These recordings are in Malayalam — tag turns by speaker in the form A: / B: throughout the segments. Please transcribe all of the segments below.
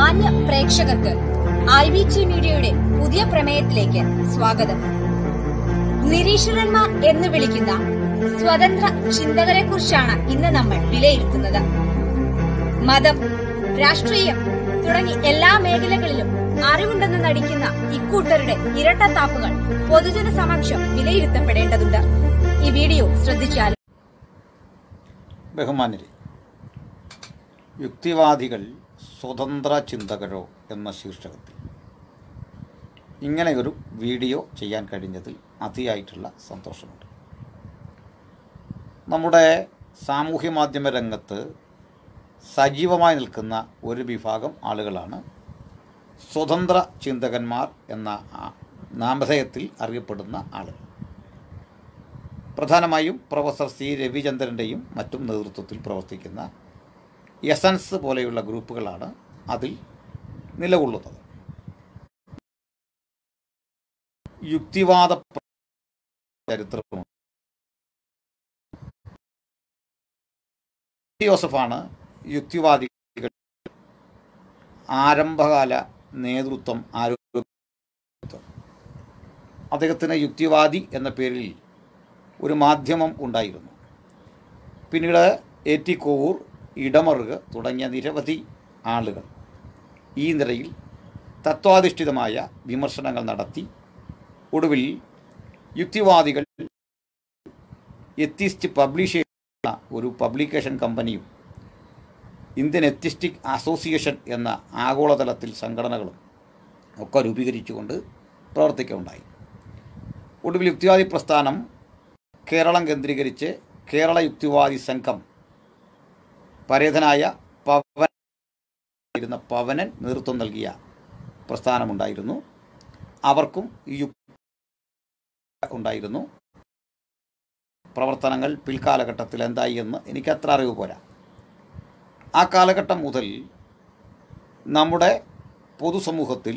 A: മാന്യ പ്രേക്ഷകർക്ക് ഐ വി ടി മീഡിയയുടെ പുതിയ പ്രമേയത്തിലേക്ക് സ്വാഗതം നിരീശ്വരന്മാർ എന്ന് വിളിക്കുന്ന സ്വതന്ത്ര ചിന്തകരെ കുറിച്ചാണ് ഇന്ന് നമ്മൾ വിലയിരുത്തുന്നത് മതം രാഷ്ട്രീയം തുടങ്ങി എല്ലാ മേഖലകളിലും അറിവുണ്ടെന്ന് നടിക്കുന്ന ഇക്കൂട്ടരുടെ ഇരട്ടത്താപ്പുകൾ പൊതുജന സമക്ഷം വിലയിരുത്തപ്പെടേണ്ടതുണ്ട് ഈ വീഡിയോ ശ്രദ്ധിച്ചാൽ
B: ബഹുമാനരെ യുക്തിവാദികൾ സ്വതന്ത്ര ചിന്തകരോ എന്ന ശീർഷകത്തിൽ ഇങ്ങനെയൊരു വീഡിയോ ചെയ്യാൻ കഴിഞ്ഞതിൽ അതിയായിട്ടുള്ള സന്തോഷമുണ്ട് നമ്മുടെ സാമൂഹ്യ മാധ്യമ രംഗത്ത് സജീവമായി നിൽക്കുന്ന ഒരു വിഭാഗം ആളുകളാണ് സ്വതന്ത്ര ചിന്തകന്മാർ എന്ന ആ നാമധേയത്തിൽ അറിയപ്പെടുന്ന ആളുകൾ പ്രധാനമായും പ്രൊഫസർ സി രവിചന്ദ്രൻ്റെയും മറ്റും നേതൃത്വത്തിൽ പ്രവർത്തിക്കുന്ന എസൻസ് പോലെയുള്ള ഗ്രൂപ്പുകളാണ് അതിൽ നിലകൊള്ളുന്നത് യുക്തിവാദ ചരിത്രമുണ്ട് യോസഫാണ് യുക്തിവാദികൾ ആരംഭകാല നേതൃത്വം ആരോഗ്യ അദ്ദേഹത്തിന് യുക്തിവാദി എന്ന പേരിൽ ഒരു മാധ്യമം ഉണ്ടായിരുന്നു പിന്നീട് എ ടി കോവൂർ ഇടമറുക തുടങ്ങിയ നിരവധി ആളുകൾ ഈ നിരയിൽ തത്വാധിഷ്ഠിതമായ വിമർശനങ്ങൾ നടത്തി ഒടുവിൽ യുക്തിവാദികൾ എത്തിസ്റ്റ് പബ്ലിഷ് ചെയ്യുന്ന ഒരു പബ്ലിക്കേഷൻ കമ്പനിയും ഇന്ത്യൻ എത്തിസ്റ്റിക് അസോസിയേഷൻ എന്ന ആഗോളതലത്തിൽ സംഘടനകളും ഒക്കെ രൂപീകരിച്ചുകൊണ്ട് പ്രവർത്തിക്കുകയുണ്ടായി ഒടുവിൽ യുക്തിവാദി പ്രസ്ഥാനം കേരളം കേന്ദ്രീകരിച്ച് കേരള യുക്തിവാദി സംഘം പരേതനായ പവൻ ഇരുന്ന പവനൻ നേതൃത്വം നൽകിയ പ്രസ്ഥാനമുണ്ടായിരുന്നു അവർക്കും ഈ യുക്തി ഉണ്ടായിരുന്നു പ്രവർത്തനങ്ങൾ പിൽക്കാലഘട്ടത്തിൽ എന്തായി എന്ന് എനിക്കത്ര അറിവ് പോരാ ആ കാലഘട്ടം മുതൽ നമ്മുടെ പൊതുസമൂഹത്തിൽ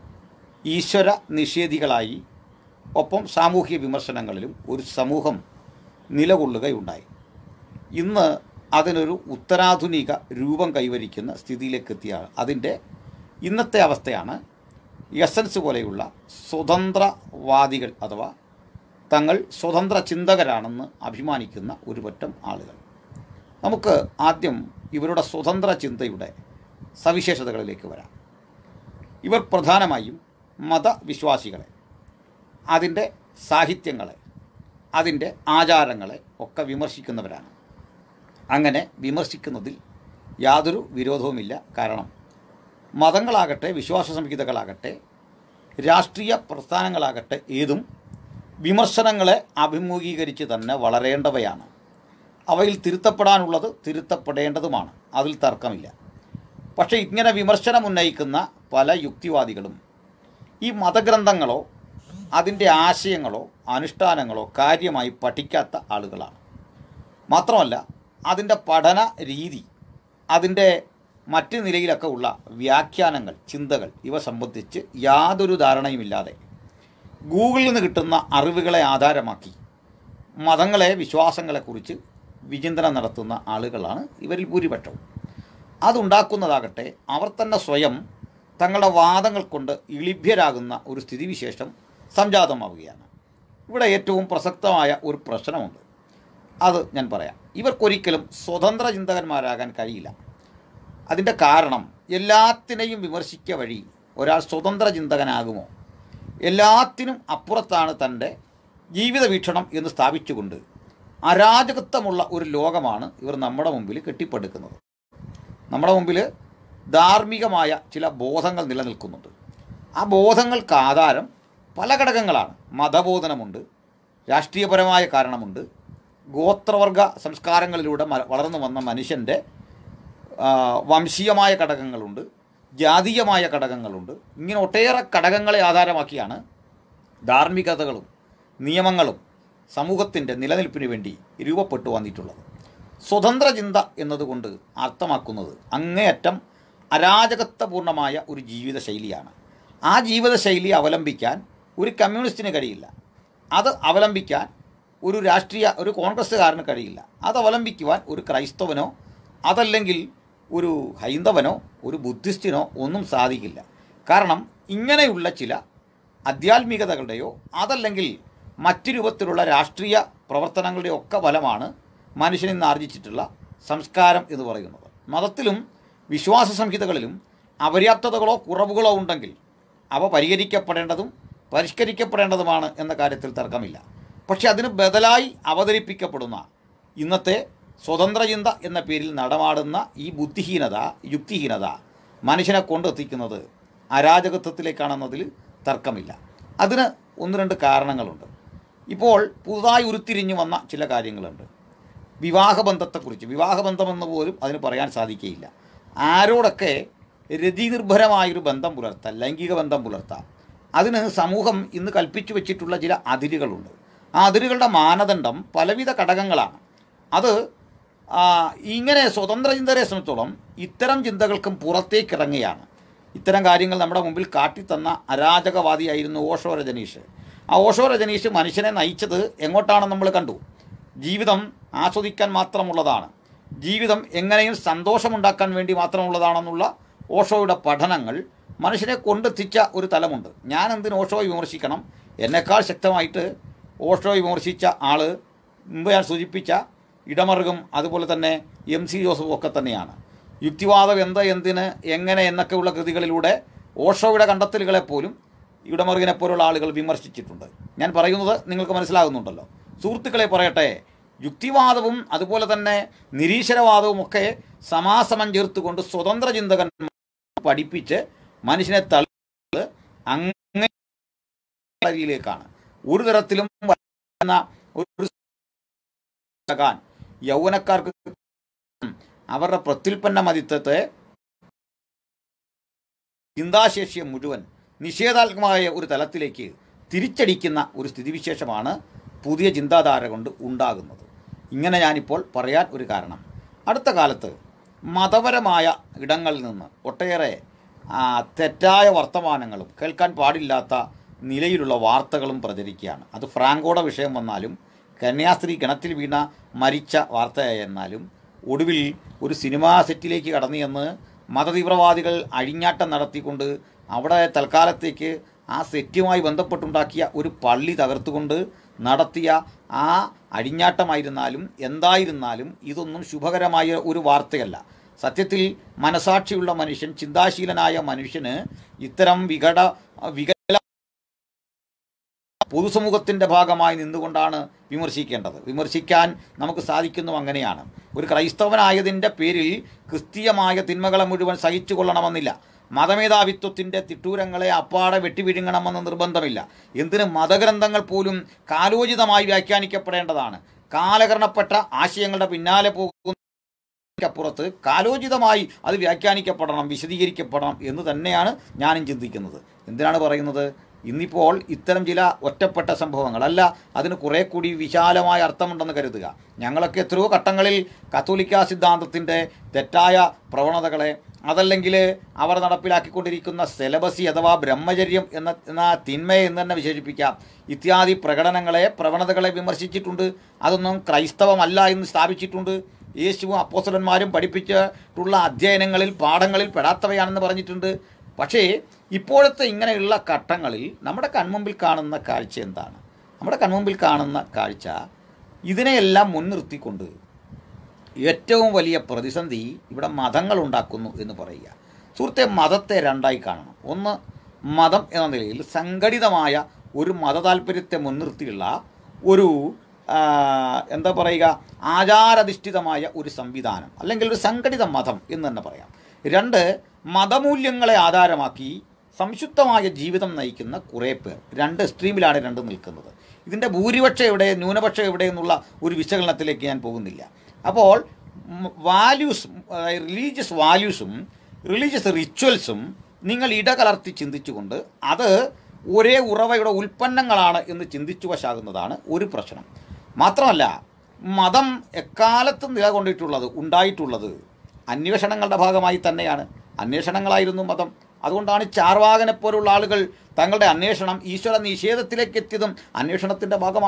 B: ഈശ്വര നിഷേധികളായി ഒപ്പം സാമൂഹ്യ വിമർശനങ്ങളിലും ഒരു സമൂഹം നിലകൊള്ളുകയുണ്ടായി ഇന്ന് അതിനൊരു ഉത്തരാധുനിക രൂപം കൈവരിക്കുന്ന സ്ഥിതിയിലേക്ക് എത്തിയാണ് അതിൻ്റെ ഇന്നത്തെ അവസ്ഥയാണ് എസൻസ് പോലെയുള്ള സ്വതന്ത്രവാദികൾ അഥവാ തങ്ങൾ സ്വതന്ത്ര ചിന്തകരാണെന്ന് അഭിമാനിക്കുന്ന ഒരു പറ്റം ആളുകൾ നമുക്ക് ആദ്യം ഇവരുടെ സ്വതന്ത്ര ചിന്തയുടെ സവിശേഷതകളിലേക്ക് വരാം ഇവർ പ്രധാനമായും മതവിശ്വാസികളെ അതിൻ്റെ സാഹിത്യങ്ങളെ അതിൻ്റെ ആചാരങ്ങളെ ഒക്കെ വിമർശിക്കുന്നവരാണ് അങ്ങനെ വിമർശിക്കുന്നതിൽ യാതൊരു വിരോധവുമില്ല കാരണം മതങ്ങളാകട്ടെ വിശ്വാസ സംഹിതകളാകട്ടെ രാഷ്ട്രീയ പ്രസ്ഥാനങ്ങളാകട്ടെ ഏതും വിമർശനങ്ങളെ അഭിമുഖീകരിച്ച് തന്നെ വളരേണ്ടവയാണ് അവയിൽ തിരുത്തപ്പെടാനുള്ളത് തിരുത്തപ്പെടേണ്ടതുമാണ് അതിൽ തർക്കമില്ല പക്ഷേ ഇങ്ങനെ വിമർശനം ഉന്നയിക്കുന്ന പല യുക്തിവാദികളും ഈ മതഗ്രന്ഥങ്ങളോ അതിൻ്റെ ആശയങ്ങളോ അനുഷ്ഠാനങ്ങളോ കാര്യമായി പഠിക്കാത്ത ആളുകളാണ് മാത്രമല്ല അതിൻ്റെ പഠന രീതി അതിൻ്റെ മറ്റ് നിലയിലൊക്കെ ഉള്ള വ്യാഖ്യാനങ്ങൾ ചിന്തകൾ ഇവ സംബന്ധിച്ച് യാതൊരു ധാരണയുമില്ലാതെ ഗൂഗിളിൽ നിന്ന് കിട്ടുന്ന അറിവുകളെ ആധാരമാക്കി മതങ്ങളെ വിശ്വാസങ്ങളെക്കുറിച്ച് വിചിന്തനം നടത്തുന്ന ആളുകളാണ് ഇവരിൽ ഭൂരിപക്ഷവും അതുണ്ടാക്കുന്നതാകട്ടെ അവർ തന്നെ സ്വയം തങ്ങളുടെ വാദങ്ങൾ കൊണ്ട് ഇളിഭ്യരാകുന്ന ഒരു സ്ഥിതിവിശേഷം സംജാതമാവുകയാണ് ഇവിടെ ഏറ്റവും പ്രസക്തമായ ഒരു പ്രശ്നമുണ്ട് അത് ഞാൻ പറയാം ഇവർക്കൊരിക്കലും സ്വതന്ത്ര ചിന്തകന്മാരാകാൻ കഴിയില്ല അതിൻ്റെ കാരണം എല്ലാത്തിനെയും വിമർശിക്കുക വഴി ഒരാൾ സ്വതന്ത്ര ചിന്തകനാകുമോ എല്ലാത്തിനും അപ്പുറത്താണ് തൻ്റെ ജീവിത വീക്ഷണം എന്ന് സ്ഥാപിച്ചുകൊണ്ട് അരാജകത്വമുള്ള ഒരു ലോകമാണ് ഇവർ നമ്മുടെ മുമ്പിൽ കെട്ടിപ്പടുക്കുന്നത് നമ്മുടെ മുമ്പിൽ ധാർമ്മികമായ ചില ബോധങ്ങൾ നിലനിൽക്കുന്നുണ്ട് ആ ബോധങ്ങൾക്ക് ആധാരം പല ഘടകങ്ങളാണ് മതബോധനമുണ്ട് രാഷ്ട്രീയപരമായ കാരണമുണ്ട് ഗോത്രവർഗ സംസ്കാരങ്ങളിലൂടെ മ- വളർന്നു വന്ന മനുഷ്യൻ്റെ ആ, വംശീയമായ ഘടകങ്ങളുണ്ട് ജാതീയമായ ഘടകങ്ങളുണ്ട് ഇങ്ങനെ ഒട്ടേറെ ഘടകങ്ങളെ ആധാരമാക്കിയാണ് ധാർമ്മികതകളും നിയമങ്ങളും സമൂഹത്തിൻ്റെ നിലനിൽപ്പിന് വേണ്ടി രൂപപ്പെട്ടു വന്നിട്ടുള്ളത് സ്വതന്ത്ര ചിന്ത എന്നതുകൊണ്ട് അർത്ഥമാക്കുന്നത് അങ്ങേയറ്റം അരാജകത്വപൂർണമായ ഒരു ജീവിത ശൈലിയാണ് ആ ജീവിത ശൈലി അവലംബിക്കാൻ ഒരു കമ്മ്യൂണിസ്റ്റിന് കഴിയില്ല അത് അവലംബിക്കാൻ ഒരു രാഷ്ട്രീയ ഒരു കോൺഗ്രസ്സുകാരന് കഴിയില്ല അത് അവലംബിക്കുവാൻ ഒരു ക്രൈസ്തവനോ അതല്ലെങ്കിൽ ഒരു ഹൈന്ദവനോ ഒരു ബുദ്ധിസ്റ്റിനോ ഒന്നും സാധിക്കില്ല കാരണം ഇങ്ങനെയുള്ള ചില ആധ്യാത്മികതകളുടെയോ അതല്ലെങ്കിൽ മറ്റു രൂപത്തിലുള്ള രാഷ്ട്രീയ പ്രവർത്തനങ്ങളുടെയോ ഒക്കെ ഫലമാണ് മനുഷ്യൻ ഇന്ന് ആർജിച്ചിട്ടുള്ള സംസ്കാരം എന്ന് പറയുന്നത് മതത്തിലും വിശ്വാസ സംഹിതകളിലും അപര്യാപ്തതകളോ കുറവുകളോ ഉണ്ടെങ്കിൽ അവ പരിഹരിക്കപ്പെടേണ്ടതും പരിഷ്കരിക്കപ്പെടേണ്ടതുമാണ് എന്ന കാര്യത്തിൽ തർക്കമില്ല പക്ഷെ അതിന് ബദലായി അവതരിപ്പിക്കപ്പെടുന്ന ഇന്നത്തെ സ്വതന്ത്ര ചിന്ത എന്ന പേരിൽ നടമാടുന്ന ഈ ബുദ്ധിഹീനത യുക്തിഹീനത മനുഷ്യനെ കൊണ്ടെത്തിക്കുന്നത് അരാജകത്വത്തിലേക്കാണെന്നതിൽ തർക്കമില്ല അതിന് ഒന്ന് രണ്ട് കാരണങ്ങളുണ്ട് ഇപ്പോൾ പുതുതായി ഉരുത്തിരിഞ്ഞു വന്ന ചില കാര്യങ്ങളുണ്ട് വിവാഹബന്ധത്തെക്കുറിച്ച് വിവാഹബന്ധമെന്ന് പോലും അതിന് പറയാൻ സാധിക്കുകയില്ല ആരോടൊക്കെ രതിനിർഭരമായൊരു ബന്ധം പുലർത്താം ലൈംഗിക ബന്ധം പുലർത്താം അതിന് സമൂഹം ഇന്ന് കൽപ്പിച്ചു വെച്ചിട്ടുള്ള ചില അതിരുകളുണ്ട് ആ അതിരുകളുടെ മാനദണ്ഡം പലവിധ ഘടകങ്ങളാണ് അത് ആ, ഇങ്ങനെ സ്വതന്ത്ര ചിന്തരെ സംബന്ധിച്ചോളം ഇത്തരം ചിന്തകൾക്കും പുറത്തേക്കിറങ്ങുകയാണ് ഇത്തരം കാര്യങ്ങൾ നമ്മുടെ മുമ്പിൽ കാട്ടിത്തന്ന അരാജകവാദിയായിരുന്നു ഓഷോ രജനീഷ് ആ ഓഷോ രജനീഷ് മനുഷ്യനെ നയിച്ചത് എങ്ങോട്ടാണെന്ന് നമ്മൾ കണ്ടു ജീവിതം ആസ്വദിക്കാൻ മാത്രമുള്ളതാണ് ജീവിതം എങ്ങനെയും സന്തോഷമുണ്ടാക്കാൻ വേണ്ടി മാത്രമുള്ളതാണെന്നുള്ള ഓഷോയുടെ പഠനങ്ങൾ മനുഷ്യനെ കൊണ്ടെത്തിച്ച ഒരു തലമുണ്ട് ഞാൻ എന്തിന് ഓഷോയെ വിമർശിക്കണം എന്നെക്കാൾ ശക്തമായിട്ട് ഓഷോയെ വിമർശിച്ച ആള് മുമ്പ് ഞാൻ സൂചിപ്പിച്ച ഇടമറുകും അതുപോലെ തന്നെ എം സി ജോസഫും ഒക്കെ തന്നെയാണ് യുക്തിവാദം എന്ത് എന്തിന് എങ്ങനെ എന്നൊക്കെയുള്ള കൃതികളിലൂടെ ഓഷോയുടെ കണ്ടെത്തലുകളെ പോലും ഇടമറുകിനെ പോലുള്ള ആളുകൾ വിമർശിച്ചിട്ടുണ്ട് ഞാൻ പറയുന്നത് നിങ്ങൾക്ക് മനസ്സിലാകുന്നുണ്ടല്ലോ സുഹൃത്തുക്കളെ പറയട്ടെ യുക്തിവാദവും അതുപോലെ തന്നെ നിരീശ്വരവാദവും ഒക്കെ സമാസമം ചേർത്തുകൊണ്ട് സ്വതന്ത്ര ചിന്തകൻ പഠിപ്പിച്ച് മനുഷ്യനെ തള്ളി അങ്ങനെ രീതിയിലേക്കാണ് ഒരു തരത്തിലും വരുന്ന ഒരു ആകാൻ യൗവനക്കാർക്ക് അവരുടെ പ്രത്യുൽപ്പന്ന മതിത്വത്തെ ചിന്താശേഷിയെ മുഴുവൻ നിഷേധാത്മകമായ ഒരു തലത്തിലേക്ക് തിരിച്ചടിക്കുന്ന ഒരു സ്ഥിതിവിശേഷമാണ് പുതിയ ചിന്താധാര കൊണ്ട് ഉണ്ടാകുന്നത് ഇങ്ങനെ ഞാനിപ്പോൾ പറയാൻ ഒരു കാരണം അടുത്ത കാലത്ത് മതപരമായ ഇടങ്ങളിൽ നിന്ന് ഒട്ടേറെ ആ, തെറ്റായ വർത്തമാനങ്ങളും കേൾക്കാൻ പാടില്ലാത്ത നിലയിലുള്ള വാർത്തകളും പ്രചരിക്കുകയാണ് അത് ഫ്രാങ്കോയുടെ വിഷയം വന്നാലും കന്യാസ്ത്രീ കിണറ്റിൽ വീണ മരിച്ച വാർത്തയായിരുന്നാലും ഒടുവിൽ ഒരു സിനിമാ സെറ്റിലേക്ക് കടന്നു ചെന്ന് മതതീവ്രവാദികൾ അഴിഞ്ഞാട്ടം നടത്തിക്കൊണ്ട് അവിടെ തൽക്കാലത്തേക്ക് ആ സെറ്റുമായി ബന്ധപ്പെട്ടുണ്ടാക്കിയ ഒരു പള്ളി തകർത്തുകൊണ്ട് നടത്തിയ ആ അഴിഞ്ഞാട്ടമായിരുന്നാലും എന്തായിരുന്നാലും ഇതൊന്നും ശുഭകരമായ ഒരു വാർത്തയല്ല സത്യത്തിൽ മനസാക്ഷിയുള്ള മനുഷ്യൻ ചിന്താശീലനായ മനുഷ്യന് ഇത്തരം വികട വികല പൊതുസമൂഹത്തിൻ്റെ ഭാഗമായി നിന്നുകൊണ്ടാണ് വിമർശിക്കേണ്ടത് വിമർശിക്കാൻ നമുക്ക് സാധിക്കുന്നു അങ്ങനെയാണ് ഒരു ക്രൈസ്തവനായതിൻ്റെ പേരിൽ ക്രിസ്തീയമായ തിന്മകളെ മുഴുവൻ സഹിച്ചു കൊള്ളണമെന്നില്ല മതമേധാവിത്വത്തിൻ്റെ തിട്ടൂരങ്ങളെ അപ്പാടെ വെട്ടിവിഴുങ്ങണമെന്ന് നിർബന്ധമില്ല എന്തിന് മതഗ്രന്ഥങ്ങൾ പോലും കാലോചിതമായി വ്യാഖ്യാനിക്കപ്പെടേണ്ടതാണ് കാലകരണപ്പെട്ട ആശയങ്ങളുടെ പിന്നാലെ പോകുന്ന അപ്പുറത്ത് കാലോചിതമായി അത് വ്യാഖ്യാനിക്കപ്പെടണം വിശദീകരിക്കപ്പെടണം എന്ന് തന്നെയാണ് ഞാനും ചിന്തിക്കുന്നത് എന്തിനാണ് പറയുന്നത് ഇന്നിപ്പോൾ ഇത്തരം ചില ഒറ്റപ്പെട്ട സംഭവങ്ങൾ അല്ല അതിന് കുറേ കൂടി വിശാലമായ അർത്ഥമുണ്ടെന്ന് കരുതുക ഞങ്ങളൊക്കെ എത്രയോ ഘട്ടങ്ങളിൽ കത്തോലിക്ക സിദ്ധാന്തത്തിൻ്റെ തെറ്റായ പ്രവണതകളെ അതല്ലെങ്കിൽ അവർ നടപ്പിലാക്കിക്കൊണ്ടിരിക്കുന്ന സെലബസി അഥവാ ബ്രഹ്മചര്യം എന്ന എന്ന തിന്മയെ എന്ന് തന്നെ വിശേഷിപ്പിക്കാം ഇത്യാദി പ്രകടനങ്ങളെ പ്രവണതകളെ വിമർശിച്ചിട്ടുണ്ട് അതൊന്നും ക്രൈസ്തവമല്ല എന്ന് സ്ഥാപിച്ചിട്ടുണ്ട് യേശുവും അപ്പോസ്തലന്മാരും പഠിപ്പിച്ചിട്ടുള്ള അധ്യയനങ്ങളിൽ പാഠങ്ങളിൽ പെടാത്തവയാണെന്ന് പറഞ്ഞിട്ടുണ്ട് പക്ഷേ ഇപ്പോഴത്തെ ഇങ്ങനെയുള്ള ഘട്ടങ്ങളിൽ നമ്മുടെ കൺമുമ്പിൽ കാണുന്ന കാഴ്ച എന്താണ് നമ്മുടെ കൺമുമ്പിൽ കാണുന്ന കാഴ്ച ഇതിനെയെല്ലാം മുൻനിർത്തിക്കൊണ്ട് ഏറ്റവും വലിയ പ്രതിസന്ധി ഇവിടെ മതങ്ങൾ ഉണ്ടാക്കുന്നു എന്ന് പറയുക സുഹൃത്തെ മതത്തെ രണ്ടായി കാണണം ഒന്ന് മതം എന്ന നിലയിൽ സംഘടിതമായ ഒരു മതതാൽപര്യത്തെ മുൻനിർത്തിയുള്ള ഒരു ആ, എന്താ പറയുക ആചാരാധിഷ്ഠിതമായ ഒരു സംവിധാനം അല്ലെങ്കിൽ ഒരു സംഘടിത മതം എന്ന് തന്നെ പറയാം രണ്ട് മതമൂല്യങ്ങളെ ആധാരമാക്കി സംശുദ്ധമായ ജീവിതം നയിക്കുന്ന കുറേ പേർ രണ്ട് എക്സ്ട്രീമിലാണ് രണ്ടും നിൽക്കുന്നത് ഇതിൻ്റെ ഭൂരിപക്ഷം എവിടെ ന്യൂനപക്ഷം എവിടെ എന്നുള്ള ഒരു വിശകലനത്തിലേക്ക് ഞാൻ പോകുന്നില്ല അപ്പോൾ വാല്യൂസ് റിലീജിയസ് വാല്യൂസും റിലീജിയസ് റിച്വൽസും നിങ്ങൾ ഇടകലർത്തി ചിന്തിച്ചുകൊണ്ട് അത് ഒരേ ഉറവയുടെ ഉൽപ്പന്നങ്ങളാണ് എന്ന് ചിന്തിച്ചു വശാകുന്നതാണ് ഒരു പ്രശ്നം മാത്രമല്ല മതം എക്കാലത്തും നിലകൊണ്ടിട്ടുള്ളത് ഉണ്ടായിട്ടുള്ളത് അന്വേഷണങ്ങളുടെ ഭാഗമായി തന്നെയാണ് അന്വേഷണങ്ങളായിരുന്നു മതം അതുകൊണ്ടാണ് ചാർവാകനെ പോലുള്ള ആളുകൾ തങ്ങളുടെ അന്വേഷണം ഈശ്വര നിഷേധത്തിലേക്ക് എത്തിയതും അന്വേഷണത്തിൻ്റെ ഭാഗമാണ്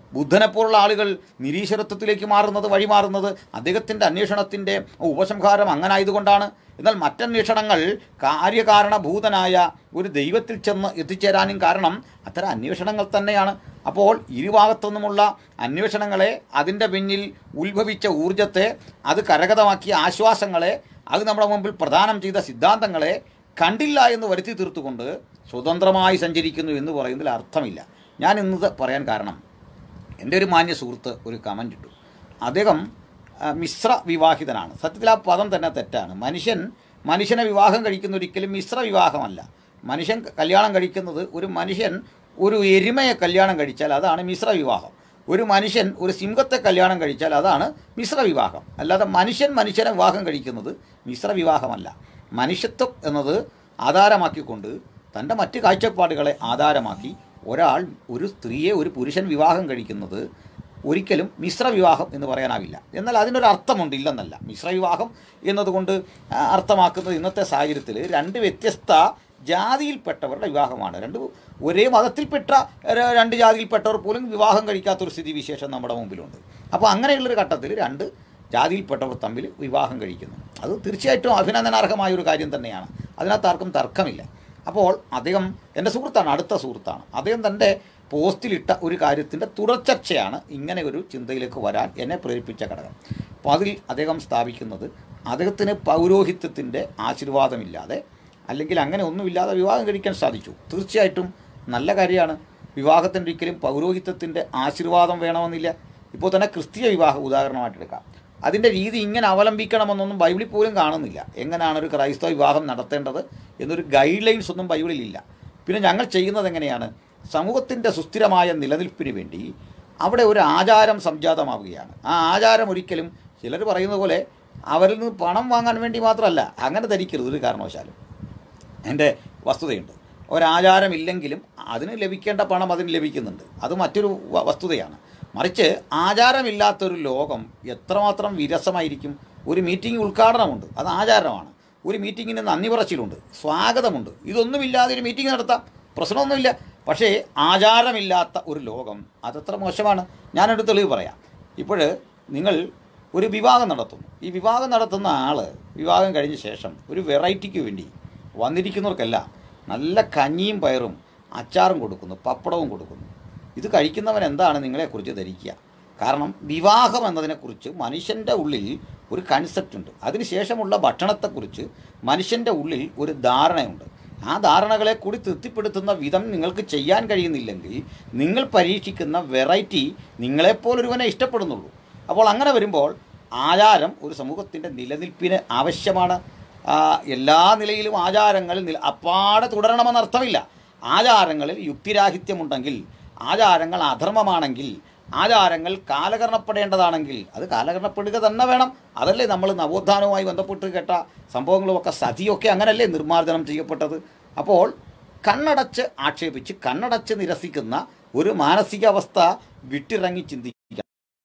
B: ബുദ്ധനെപ്പോലുള്ള ആളുകൾ നിരീശ്വരത്വത്തിലേക്ക് മാറുന്നത് വഴിമാറുന്നത് അദ്ദേഹത്തിൻ്റെ അന്വേഷണത്തിൻ്റെ ഉപസംഹാരം അങ്ങനെ ആയതുകൊണ്ടാണ് എന്നാൽ മറ്റന്വേഷണങ്ങൾ കാര്യകാരണഭൂതനായ ഒരു ദൈവത്തിൽ ചെന്ന് എത്തിച്ചേരാനും കാരണം അത്തരം അന്വേഷണങ്ങൾ തന്നെയാണ് അപ്പോൾ ഇരുഭാഗത്തുനിന്നുമുള്ള അന്വേഷണങ്ങളെ അതിൻ്റെ പിന്നിൽ ഉത്ഭവിച്ച ഊർജത്തെ അത് കരഗതമാക്കിയ ആശ്വാസങ്ങളെ അത് നമ്മുടെ മുമ്പിൽ പ്രദാനം ചെയ്ത സിദ്ധാന്തങ്ങളെ കണ്ടില്ല എന്ന് വരുത്തി തീർത്തുകൊണ്ട് സ്വതന്ത്രമായി സഞ്ചരിക്കുന്നു എന്ന് പറയുന്നതിൽ അർത്ഥമില്ല ഞാൻ ഇന്നത് പറയാൻ കാരണം എൻ്റെ ഒരു മാന്യ സുഹൃത്ത് ഒരു കമൻ്റ് ഇട്ടു അദ്ദേഹം ആ, മിശ്ര വിവാഹിതനാണ് സത്യത്തിൽ ആ പദം തന്നെ തെറ്റാണ് മനുഷ്യൻ മനുഷ്യനെ വിവാഹം കഴിക്കുന്ന ഒരിക്കലും മിശ്ര വിവാഹമല്ല മനുഷ്യൻ കല്യാണം കഴിക്കുന്നത് ഒരു മനുഷ്യൻ ഒരു എരുമയെ കല്യാണം കഴിച്ചാൽ അതാണ് മിശ്ര വിവാഹം ഒരു മനുഷ്യൻ ഒരു സിംഹത്തെ കല്യാണം കഴിച്ചാൽ അതാണ് മിശ്ര വിവാഹം അല്ലാതെ മനുഷ്യൻ മനുഷ്യനെ വിവാഹം കഴിക്കുന്നത് മിശ്ര വിവാഹമല്ല മനുഷ്യത്വം എന്നത് ആധാരമാക്കിക്കൊണ്ട് തൻ്റെ മറ്റ് കാഴ്ചപ്പാടുകളെ ആധാരമാക്കി ഒരാൾ ഒരു സ്ത്രീയെ ഒരു പുരുഷൻ വിവാഹം കഴിക്കുന്നത് ഒരിക്കലും മിശ്ര വിവാഹം എന്ന് പറയാനാവില്ല എന്നാൽ അതിനൊരു അർത്ഥമുണ്ട് ഇല്ലെന്നല്ല മിശ്ര വിവാഹം എന്നതുകൊണ്ട് ആ, അർത്ഥമാക്കുന്നത് ഇന്നത്തെ സാഹചര്യത്തിൽ രണ്ട് വ്യത്യസ്ത ജാതിയിൽപ്പെട്ടവരുടെ വിവാഹമാണ് രണ്ട് ഒരേ മതത്തിൽപ്പെട്ട ര- രണ്ട് ജാതിയിൽപ്പെട്ടവർ പോലും വിവാഹം കഴിക്കാത്തൊരു സ്ഥിതി വിശേഷം നമ്മുടെ മുമ്പിലുണ്ട് അപ്പോൾ അങ്ങനെയുള്ളൊരു ഘട്ടത്തിൽ രണ്ട് ജാതിയിൽപ്പെട്ടവർ തമ്മിൽ വിവാഹം കഴിക്കുന്നു അത് തീർച്ചയായിട്ടും അഭിനന്ദനാർഹമായ ഒരു കാര്യം തന്നെയാണ് അതിനകത്ത് ആർക്കും തർക്കമില്ല അപ്പോൾ അദ്ദേഹം എൻ്റെ സുഹൃത്താണ് അടുത്ത സുഹൃത്താണ് അദ്ദേഹം തൻ്റെ പോസ്റ്റിലിട്ട ഒരു കാര്യത്തിൻ്റെ തുടർച്ചയാണ് ഇങ്ങനെ ഒരു ചിന്തയിലേക്ക് വരാൻ എന്നെ പ്രേരിപ്പിച്ച ഘടകം അപ്പോൾ അതിൽ അദ്ദേഹം സ്ഥാപിക്കുന്നത് അദ്ദേഹത്തിന് പൗരോഹിത്യത്തിൻ്റെ ആശീർവാദമില്ലാതെ അല്ലെങ്കിൽ അങ്ങനെ ഒന്നുമില്ലാതെ വിവാഹം കഴിക്കാൻ സാധിച്ചു തീർച്ചയായിട്ടും നല്ല കാര്യമാണ് വിവാഹത്തിന് ഒരിക്കലും പൗരോഹിത്യത്തിൻ്റെ ആശീർവാദം വേണമെന്നില്ല ഇപ്പോൾ തന്നെ ക്രിസ്തീയ വിവാഹം ഉദാഹരണമായിട്ട് എടുക്കാം അതിൻ്റെ രീതി ഇങ്ങനെ അവലംബിക്കണമെന്നൊന്നും ബൈബിളിൽ പോലും കാണുന്നില്ല എങ്ങനെയാണ് ഒരു ക്രൈസ്തവ വിവാഹം നടത്തേണ്ടത് എന്നൊരു ഗൈഡ് ലൈൻസ് ഒന്നും ബൈബിളിലില്ല പിന്നെ ഞങ്ങൾ ചെയ്യുന്നത് എങ്ങനെയാണ് സമൂഹത്തിൻ്റെ സുസ്ഥിരമായ നിലനിൽപ്പിന് വേണ്ടി അവിടെ ഒരു ആചാരം സംജാതമാവുകയാണ് ആ ആചാരം ഒരിക്കലും ചിലർ പറയുന്ന പോലെ അവരിൽ നിന്ന് പണം വാങ്ങാൻ വേണ്ടി മാത്രമല്ല അങ്ങനെ ധരിക്കരുത് ഒരു കാരണവശാലും എൻ്റെ വസ്തുതയുണ്ട് ഒരാചാരമില്ലെങ്കിലും അതിന് ലഭിക്കേണ്ട പണം അതിന് ലഭിക്കുന്നുണ്ട് അത് മറ്റൊരു വ- വസ്തുതയാണ് മറിച്ച് ആചാരമില്ലാത്തൊരു ലോകം എത്രമാത്രം വിരസമായിരിക്കും ഒരു മീറ്റിംഗ് ഉദ്ഘാടനമുണ്ട് അത് ആചാരമാണ് ഒരു മീറ്റിങ്ങിന് നന്ദി പറച്ചിലുണ്ട് സ്വാഗതമുണ്ട് ഇതൊന്നുമില്ലാതെ ഒരു മീറ്റിംഗ് നടത്താം പ്രശ്നമൊന്നുമില്ല പക്ഷേ ആചാരമില്ലാത്ത ഒരു ലോകം അതെത്ര മോശമാണ് ഞാനൊരു തെളിവ് പറയാം ഇപ്പോൾ നിങ്ങൾ ഒരു വിവാഹം നടത്തുന്നു ഈ വിവാഹം നടത്തുന്ന ആൾ വിവാഹം കഴിഞ്ഞ ശേഷം ഒരു വെറൈറ്റിക്ക് വേണ്ടി വന്നിരിക്കുന്നവർക്കെല്ലാം നല്ല കഞ്ഞിയും പയറും അച്ചാറും കൊടുക്കുന്നു പപ്പടവും കൊടുക്കുന്നു ഇത് കഴിക്കുന്നവൻ എന്താണ് നിങ്ങളെക്കുറിച്ച് ധരിക്കുക കാരണം വിവാഹം എന്നതിനെക്കുറിച്ച് മനുഷ്യൻ്റെ ഉള്ളിൽ ഒരു കൺസെപ്റ്റ് ഉണ്ട് അതിനുശേഷമുള്ള ഭക്ഷണത്തെക്കുറിച്ച് മനുഷ്യൻ്റെ ഉള്ളിൽ ഒരു ധാരണയുണ്ട് ആ ധാരണകളെ കൂടി തൃപ്തിപ്പെടുത്തുന്ന വിധം നിങ്ങൾക്ക് ചെയ്യാൻ കഴിയുന്നില്ലെങ്കിൽ നിങ്ങൾ പരീക്ഷിക്കുന്ന വെറൈറ്റി നിങ്ങളെപ്പോലൊരുവനെ ഇഷ്ടപ്പെടുന്നുള്ളൂ അപ്പോൾ അങ്ങനെ വരുമ്പോൾ ആചാരം ഒരു സമൂഹത്തിൻ്റെ നിലനിൽപ്പിന് ആവശ്യമാണ് ആ, എല്ലാ നിലയിലും ആചാരങ്ങൾ നില അപ്പാടെ തുടരണമെന്നർത്ഥമില്ല ആചാരങ്ങളിൽ യുക്തിരാഹിത്യമുണ്ടെങ്കിൽ ആചാരങ്ങൾ അധർമ്മമാണെങ്കിൽ ആചാരങ്ങൾ കാലകരണപ്പെടേണ്ടതാണെങ്കിൽ അത് കാലകരണപ്പെടുക തന്നെ വേണം അതല്ലേ നമ്മൾ നവോത്ഥാനവുമായി ബന്ധപ്പെട്ട് കേട്ട സംഭവങ്ങളുമൊക്കെ സതിയൊക്കെ അങ്ങനല്ലേ നിർമ്മാർജ്ജനം ചെയ്യപ്പെട്ടത് അപ്പോൾ കണ്ണടച്ച് ആക്ഷേപിച്ച് കണ്ണടച്ച് നിരസിക്കുന്ന ഒരു മാനസികാവസ്ഥ വിട്ടിറങ്ങി ചിന്തിക്കുക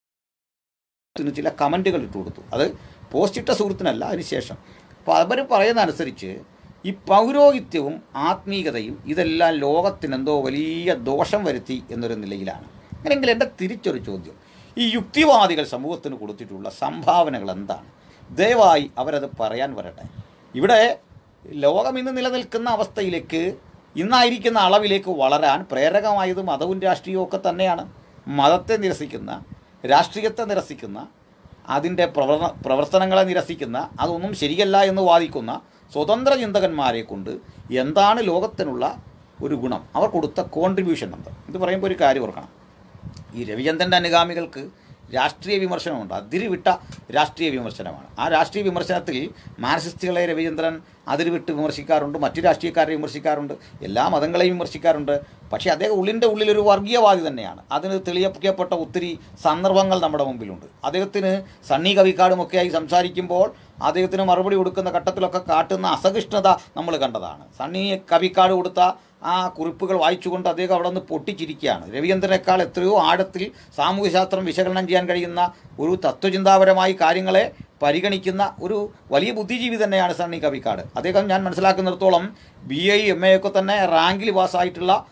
B: ത്തിന് ചില കമൻറ്റുകൾ ഇട്ട് കൊടുത്തു അത് പോസ്റ്റ് ഇട്ട സുഹൃത്തിനല്ല അതിനുശേഷം അപ്പോൾ അവർ പറയുന്ന അനുസരിച്ച് ഈ പൗരോഹിത്യവും ആത്മീയതയും ഇതെല്ലാം ലോകത്തിനെന്തോ വലിയ ദോഷം വരുത്തി എന്നൊരു നിലയിലാണ് അങ്ങനെയെങ്കിൽ എൻ്റെ തിരിച്ചൊരു ചോദ്യം ഈ യുക്തിവാദികൾ സമൂഹത്തിന് കൊടുത്തിട്ടുള്ള സംഭാവനകൾ എന്താണ് ദയവായി അവരത് പറയാൻ വരട്ടെ ഇവിടെ ലോകം ഇന്ന് നിലനിൽക്കുന്ന അവസ്ഥയിലേക്ക് ഇന്നായിരിക്കുന്ന അളവിലേക്ക് വളരാൻ പ്രേരകമായത് മതവും രാഷ്ട്രീയവും ഒക്കെ തന്നെയാണ് മതത്തെ നിരസിക്കുന്ന രാഷ്ട്രീയത്തെ നിരസിക്കുന്ന അതിൻ്റെ പ്രവർത്തന പ്രവർത്തനങ്ങളെ നിരസിക്കുന്ന അതൊന്നും ശരിയല്ല എന്ന് വാദിക്കുന്ന സ്വതന്ത്ര ചിന്തകന്മാരെ കൊണ്ട് എന്താണ് ലോകത്തിനുള്ള ഒരു ഗുണം അവർ കൊടുത്ത കോൺട്രിബ്യൂഷൻ എന്ത് ഇത് പറയുമ്പോൾ ഒരു കാര്യം ഓർക്കണം ഈ രവിചന്ദ്രൻ്റെ അനുഗാമികൾക്ക് രാഷ്ട്രീയ വിമർശനമുണ്ട് അതിരുവിട്ട രാഷ്ട്രീയ വിമർശനമാണ് ആ രാഷ്ട്രീയ വിമർശനത്തിൽ മാർക്സിസ്റ്റുകളെ രവിചന്ദ്രൻ അതിരുവിട്ട് വിമർശിക്കാറുണ്ട് മറ്റു രാഷ്ട്രീയക്കാരെ വിമർശിക്കാറുണ്ട് എല്ലാ മതങ്ങളെയും വിമർശിക്കാറുണ്ട് പക്ഷേ അദ്ദേഹം ഉള്ളിൻ്റെ ഉള്ളിൽ ഒരു വർഗീയവാദി തന്നെയാണ് അതിന് തെളിയിക്കപ്പെട്ട ഒത്തിരി സന്ദർഭങ്ങൾ നമ്മുടെ മുമ്പിലുണ്ട് അദ്ദേഹത്തിന് സണ്ണി കവിക്കാടുമൊക്കെയായി സംസാരിക്കുമ്പോൾ അദ്ദേഹത്തിന് മറുപടി കൊടുക്കുന്ന ഘട്ടത്തിലൊക്കെ കാട്ടുന്ന അസഹിഷ്ണുത നമ്മൾ കണ്ടതാണ് സണ്ണി കവിക്കാട് കൊടുത്ത ആ കുറിപ്പുകൾ വായിച്ചുകൊണ്ട് അദ്ദേഹം അവിടെ നിന്ന് പൊട്ടിച്ചിരിക്കുകയാണ് രവിചന്ദ്രനേക്കാൾ എത്രയോ ആഴത്തിൽ സാമൂഹ്യശാസ്ത്രം വിശകലനം ചെയ്യാൻ കഴിയുന്ന ഒരു തത്വചിന്താപരമായി കാര്യങ്ങളെ പരിഗണിക്കുന്ന ഒരു വലിയ ബുദ്ധിജീവി തന്നെയാണ് സണ്ണി കവിക്കാട് അദ്ദേഹം ഞാൻ മനസ്സിലാക്കുന്നിടത്തോളം ബി ഐ എം എ ഒക്കെ തന്നെ റാങ്കിൽ പാസ്സായിട്ടുള്ള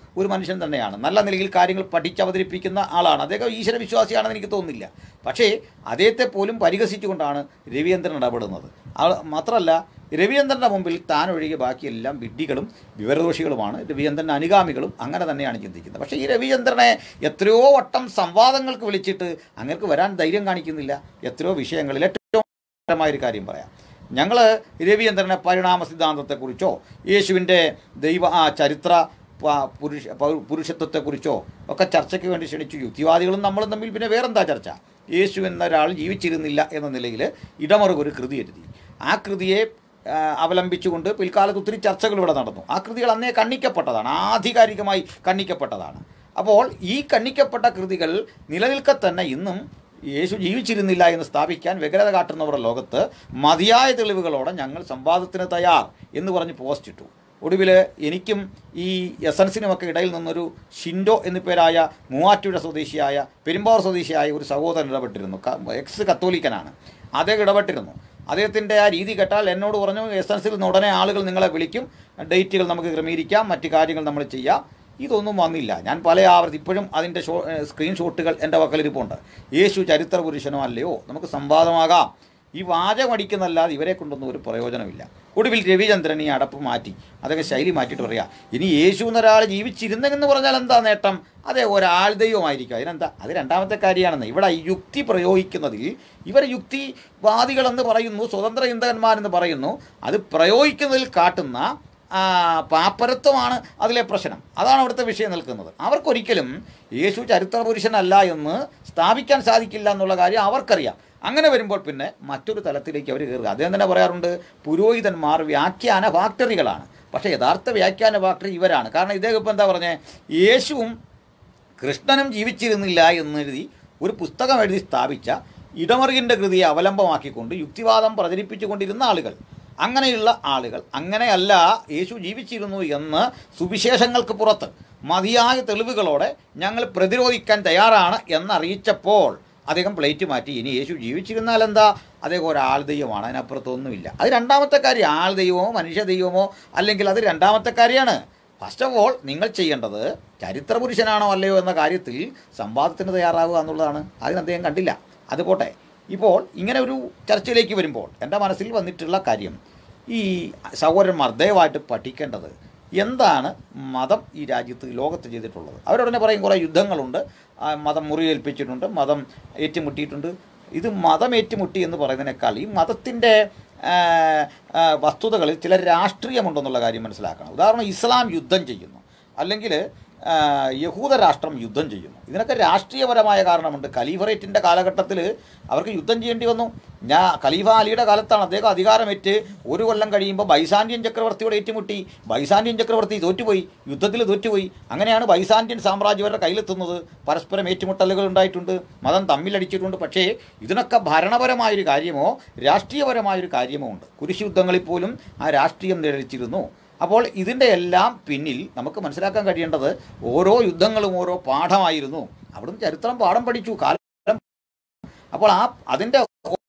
B: ഒരു മനുഷ്യൻ തന്നെയാണ് നല്ല നിലയിൽ കാര്യങ്ങൾ പഠിച്ചവതരിപ്പിക്കുന്ന ആളാണ് അദ്ദേഹം ഈശ്വര വിശ്വാസിയാണെന്ന് എനിക്ക് തോന്നുന്നില്ല പക്ഷേ അദ്ദേഹത്തെ പോലും പരിഹസിച്ചുകൊണ്ടാണ് രവീന്ദ്രൻ ഇടപെടുന്നത് ആൾ മാത്രമല്ല രവീന്ദ്രൻ്റെ മുമ്പിൽ താൻ ഒഴികെ ബാക്കിയെല്ലാം വിഡ്ഢികളും വിവരദോഷികളുമാണ് രവീന്ദ്രൻ അനുഗാമികളും അങ്ങനെ തന്നെയാണ് ചിന്തിക്കുന്നത് പക്ഷേ ഈ രവീന്ദ്രനെ എത്രയോ വട്ടം സംവാദങ്ങൾക്ക് വിളിച്ചിട്ട് അങ്ങർക്ക് വരാൻ ധൈര്യം കാണിക്കുന്നില്ല എത്രയോ വിഷയങ്ങളിൽ ഏറ്റവും ഒരു കാര്യം പറയാം ഞങ്ങൾ രവീന്ദ്രനെ പരിണാമ സിദ്ധാന്തത്തെക്കുറിച്ചോ യേശുവിൻ്റെ ദൈവ ആ ചരിത്ര പ- പുരുഷ പൗ- പുരുഷത്വത്തെക്കുറിച്ചോ ഒക്കെ ചർച്ചയ്ക്ക് വേണ്ടി ക്ഷണിച്ചു യുക്തിവാദികളും നമ്മളും തമ്മിൽ പിന്നെ വേറെന്താ ചർച്ച യേശു എന്ന ഒരാൾ ജീവിച്ചിരുന്നില്ല എന്ന നിലയിൽ ഇടമറുക ഒരു കൃതി എഴുതി ആ കൃതിയെ ആ, അവലംബിച്ചുകൊണ്ട് പിൽക്കാലത്ത് ഒത്തിരി ചർച്ചകൾ ഇവിടെ നടന്നു ആ കൃതികൾ അന്നേ കണ്ണിക്കപ്പെട്ടതാണ് ആധികാരികമായി കണ്ണിക്കപ്പെട്ടതാണ് അപ്പോൾ ഈ കണ്ണിക്കപ്പെട്ട കൃതികൾ നിലനിൽക്കെ തന്നെ ഇന്നും യേശു ജീവിച്ചിരുന്നില്ല എന്ന് സ്ഥാപിക്കാൻ വ്യഗ്രത കാട്ടുന്നവരുടെ ലോകത്ത് മതിയായ തെളിവുകളോടെ ഞങ്ങൾ സംവാദത്തിന് തയ്യാർ എന്ന് പറഞ്ഞ് പോസ്റ്റ് ഇട്ടു ഒടുവിൽ എനിക്കും ഈ എസൻസിനുമൊക്കെ ഇടയിൽ നിന്നൊരു ഷിൻഡോ എന്നു പേരായ മൂവാറ്റുപുഴ സ്വദേശിയായ പെരുമ്പാവൂർ സ്വദേശിയായ ഒരു സഹോദരൻ ഇടപെട്ടിരുന്നു ക- എക്സ് കത്തോലിക്കനാണ് അദ്ദേഹം ഇടപെട്ടിരുന്നു അദ്ദേഹത്തിൻ്റെ ആ രീതി കേട്ടാൽ എന്നോട് പറഞ്ഞു എസൻസിൽ നിന്ന് ഉടനെ ആളുകൾ നിങ്ങളെ വിളിക്കും ഡേറ്റുകൾ നമുക്ക് ക്രമീകരിക്കാം മറ്റു കാര്യങ്ങൾ നമ്മൾ ചെയ്യാം ഇതൊന്നും വന്നില്ല ഞാൻ പല ആവർത്തി ഇപ്പോഴും അതിൻ്റെ ഷോ ഏഹ് സ്ക്രീൻഷോട്ടുകൾ എൻ്റെ പക്കലിരിപ്പുണ്ട് യേശു ചരിത്ര പുരുഷനോ അല്ലയോ നമുക്ക് സംവാദമാകാം ഈ വാചകം അടിക്കുന്നല്ലാതെ ഇവരെ കൊണ്ടൊന്നും ഒരു പ്രയോജനമില്ല ഒടുവിൽ രവിചന്ദ്രൻ ഈ അടപ്പ് മാറ്റി അതൊക്കെ ശൈലി മാറ്റിയിട്ട് പറയാ ഇനി യേശു എന്നൊരാൾ ജീവിച്ചിരുന്നെന്ന് പറഞ്ഞാൽ എന്താ നേട്ടം അതെ ഒരാൾ ദൈവമായിരിക്കും അതിനെന്താ അത് രണ്ടാമത്തെ കാര്യമാണെന്ന് ഇവിടെ ഈ യുക്തി പ്രയോഗിക്കുന്നതിൽ ഇവർ യുക്തിവാദികളെന്ന് പറയുന്നു സ്വതന്ത്ര ചിന്തകന്മാരെന്ന് പറയുന്നു അത് പ്രയോഗിക്കുന്നതിൽ കാട്ടുന്ന ആ, പാപ്പരത്വമാണ് അതിലെ പ്രശ്നം അതാണ് അവിടുത്തെ വിഷയം നിൽക്കുന്നത് അവർക്കൊരിക്കലും യേശു ചരിത്ര പുരുഷനല്ല എന്ന് സ്ഥാപിക്കാൻ സാധിക്കില്ല എന്നുള്ള കാര്യം അവർക്കറിയാം അങ്ങനെ വരുമ്പോൾ പിന്നെ മറ്റൊരു തലത്തിലേക്ക് അവർ കയറുക അദ്ദേഹം തന്നെ പറയാറുണ്ട് പുരോഹിതന്മാർ വ്യാഖ്യാന ഫാക്ടറികളാണ് പക്ഷേ യഥാർത്ഥ വ്യാഖ്യാന ഫാക്ടറി ഇവരാണ് കാരണം ഇദ്ദേഹം ഇപ്പം എന്താ പറഞ്ഞത് യേശുവും കൃഷ്ണനും ജീവിച്ചിരുന്നില്ല എന്നെഴുതി ഒരു പുസ്തകം എഴുതി സ്ഥാപിച്ച ഇടമറികിൻ്റെ കൃതിയെ അവലംബമാക്കിക്കൊണ്ട് യുക്തിവാദം പ്രചരിപ്പിച്ചുകൊണ്ടിരുന്ന ആളുകൾ അങ്ങനെയുള്ള ആളുകൾ അങ്ങനെയല്ല യേശു ജീവിച്ചിരുന്നു എന്ന് സുവിശേഷങ്ങൾക്ക് പുറത്ത് മതിയായ തെളിവുകളോടെ ഞങ്ങൾ പ്രതിരോധിക്കാൻ തയ്യാറാണ് എന്നറിയിച്ചപ്പോൾ അദ്ദേഹം പ്ലേറ്റ് മാറ്റി ഇനി യേശു ജീവിച്ചിരുന്നാൽ എന്താ അദ്ദേഹം ഒരാൾ ദൈവമാണ് അതിനപ്പുറത്തൊന്നുമില്ല അത് രണ്ടാമത്തെ കാര്യം ആൾ ദൈവമോ മനുഷ്യ ദൈവമോ അല്ലെങ്കിൽ അത് രണ്ടാമത്തെ കാര്യമാണ് ഫസ്റ്റ് ഓഫ് ഓൾ നിങ്ങൾ ചെയ്യേണ്ടത് ചരിത്ര പുരുഷനാണോ അല്ലയോ എന്ന കാര്യത്തിൽ സംവാദത്തിന് തയ്യാറാവുക എന്നുള്ളതാണ് അതിന് അദ്ദേഹം കണ്ടില്ല അത് പോട്ടെ ഇപ്പോൾ ഇങ്ങനെ ഒരു ചർച്ചയിലേക്ക് വരുമ്പോൾ എൻ്റെ മനസ്സിൽ വന്നിട്ടുള്ള കാര്യം ഈ സഹോദരന്മാർ ദയവായിട്ട് പഠിക്കേണ്ടത് എന്താണ് മതം ഈ രാജ്യത്ത് ലോകത്ത് ചെയ്തിട്ടുള്ളത് അവരുടനെ പറയും കുറേ യുദ്ധങ്ങളുണ്ട് ആ, മതം മുറിവേൽപ്പിച്ചിട്ടുണ്ട് മതം ഏറ്റുമുട്ടിയിട്ടുണ്ട് ഇത് മതം ഏറ്റുമുട്ടി എന്ന് പറയുന്നതിനേക്കാൾ ഈ മതത്തിൻ്റെ ആ, ആ, വസ്തുതകളിൽ ചില രാഷ്ട്രീയമുണ്ടെന്നുള്ള കാര്യം മനസ്സിലാക്കണം ഉദാഹരണം ഇസ്ലാം യുദ്ധം ചെയ്യുന്നു അല്ലെങ്കിൽ ആ, യഹൂദ രാഷ്ട്രം യുദ്ധം ചെയ്യുന്നു ഇതിനൊക്കെ രാഷ്ട്രീയപരമായ കാരണമുണ്ട് ഖലീഫറേറ്റിൻ്റെ കാലഘട്ടത്തിൽ അവർക്ക് യുദ്ധം ചെയ്യേണ്ടി വന്നു ഞാൻ ഖലീഫ അലിയുടെ കാലത്താണ് അദ്ദേഹം അധികാരമേറ്റ് ഒരു കൊല്ലം കഴിയുമ്പോൾ ബൈസാൻഡിയൻ ചക്രവർത്തിയോട് ഏറ്റുമുട്ടി ബൈസാൻഡിയൻ ചക്രവർത്തി തോറ്റുപോയി യുദ്ധത്തിൽ തോറ്റുപോയി അങ്ങനെയാണ് ബൈസാൻഡിയൻ സാമ്രാജ്യം അവരുടെ കയ്യിലെത്തുന്നത് പരസ്പരം ഏറ്റുമുട്ടലുകൾ ഉണ്ടായിട്ടുണ്ട് മതം തമ്മിലടിച്ചിട്ടുണ്ട് പക്ഷേ ഇതിനൊക്കെ ഭരണപരമായൊരു കാര്യമോ രാഷ്ട്രീയപരമായൊരു കാര്യമോ ഉണ്ട് കുരിശ് യുദ്ധങ്ങളിൽ പോലും ആ രാഷ്ട്രീയം നിഴലിച്ചിരുന്നു അപ്പോൾ ഇതിൻ്റെ എല്ലാം പിന്നിൽ നമുക്ക് മനസ്സിലാക്കാൻ കഴിയേണ്ടത് ഓരോ യുദ്ധങ്ങളും ഓരോ പാഠമായിരുന്നു അവിടുന്ന് ചരിത്രം പാഠം പഠിച്ചു കാലം അപ്പോൾ ആ അതിൻ്റെ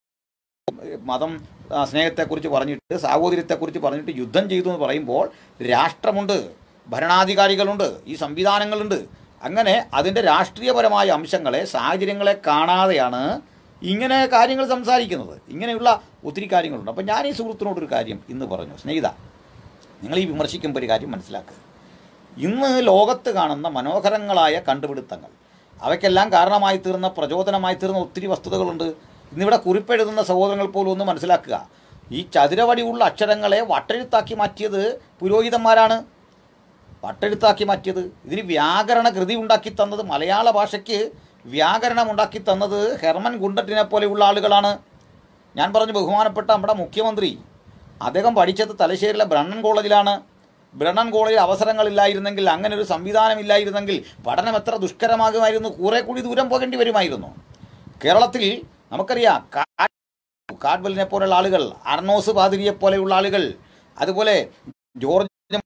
B: മതം ആ, സ്നേഹത്തെക്കുറിച്ച് പറഞ്ഞിട്ട് സാഹോദര്യത്തെക്കുറിച്ച് പറഞ്ഞിട്ട് യുദ്ധം ചെയ്തു എന്ന് പറയുമ്പോൾ രാഷ്ട്രമുണ്ട് ഭരണാധികാരികളുണ്ട് ഈ സംവിധാനങ്ങളുണ്ട് അങ്ങനെ അതിൻ്റെ രാഷ്ട്രീയപരമായ അംശങ്ങളെ സാഹചര്യങ്ങളെ കാണാതെയാണ് ഇങ്ങനെ കാര്യങ്ങൾ സംസാരിക്കുന്നത് ഇങ്ങനെയുള്ള ഒത്തിരി കാര്യങ്ങളുണ്ട് അപ്പം ഞാൻ ഈ സുഹൃത്തിനോടൊരു കാര്യം ഇന്ന് പറഞ്ഞു സ്നേഹിത നിങ്ങൾ ഈ വിമർശിക്കുമ്പോൾ ഒരു കാര്യം മനസ്സിലാക്കുക ഇന്ന് ലോകത്ത് കാണുന്ന മനോഹരങ്ങളായ കണ്ടുപിടുത്തങ്ങൾ അവയ്ക്കെല്ലാം കാരണമായി തീർന്ന പ്രചോദനമായി തീർന്ന ഒത്തിരി വസ്തുതകളുണ്ട് ഇന്നിവിടെ കുറിപ്പെഴുതുന്ന സഹോദരങ്ങൾ പോലും ഒന്ന് മനസ്സിലാക്കുക ഈ ചതുരവടിയുള്ള അക്ഷരങ്ങളെ വട്ടെഴുത്താക്കി മാറ്റിയത് പുരോഹിതന്മാരാണ് വട്ടെഴുത്താക്കി മാറ്റിയത് ഇതിന് വ്യാകരണ കൃതി ഉണ്ടാക്കി തന്നത് മലയാള ഭാഷയ്ക്ക് വ്യാകരണം ഉണ്ടാക്കി തന്നത് ഹെർമൻ ഗുണ്ടറ്റിനെ പോലെയുള്ള ആളുകളാണ് ഞാൻ പറഞ്ഞു ബഹുമാനപ്പെട്ട നമ്മുടെ മുഖ്യമന്ത്രി അദ്ദേഹം പഠിച്ചത് തലശ്ശേരിയിലെ ബ്രണ്ണൻ കോളേജിലാണ് ബ്രണ്ണൻ കോളേജിൽ അവസരങ്ങളില്ലായിരുന്നെങ്കിൽ അങ്ങനെ ഒരു സംവിധാനമില്ലായിരുന്നെങ്കിൽ പഠനം എത്ര ദുഷ്കരമാകുമായിരുന്നു കുറെ കൂടി ദൂരം പോകേണ്ടി വരുമായിരുന്നു കേരളത്തിൽ നമുക്കറിയാം കാ- കാഡ്വെലിനെ പോലെയുള്ള ആളുകൾ അർണോസ് പാതിരിയെ പോലെയുള്ള ആളുകൾ അതുപോലെ ജോർജ്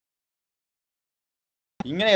B: ഇങ്ങനെ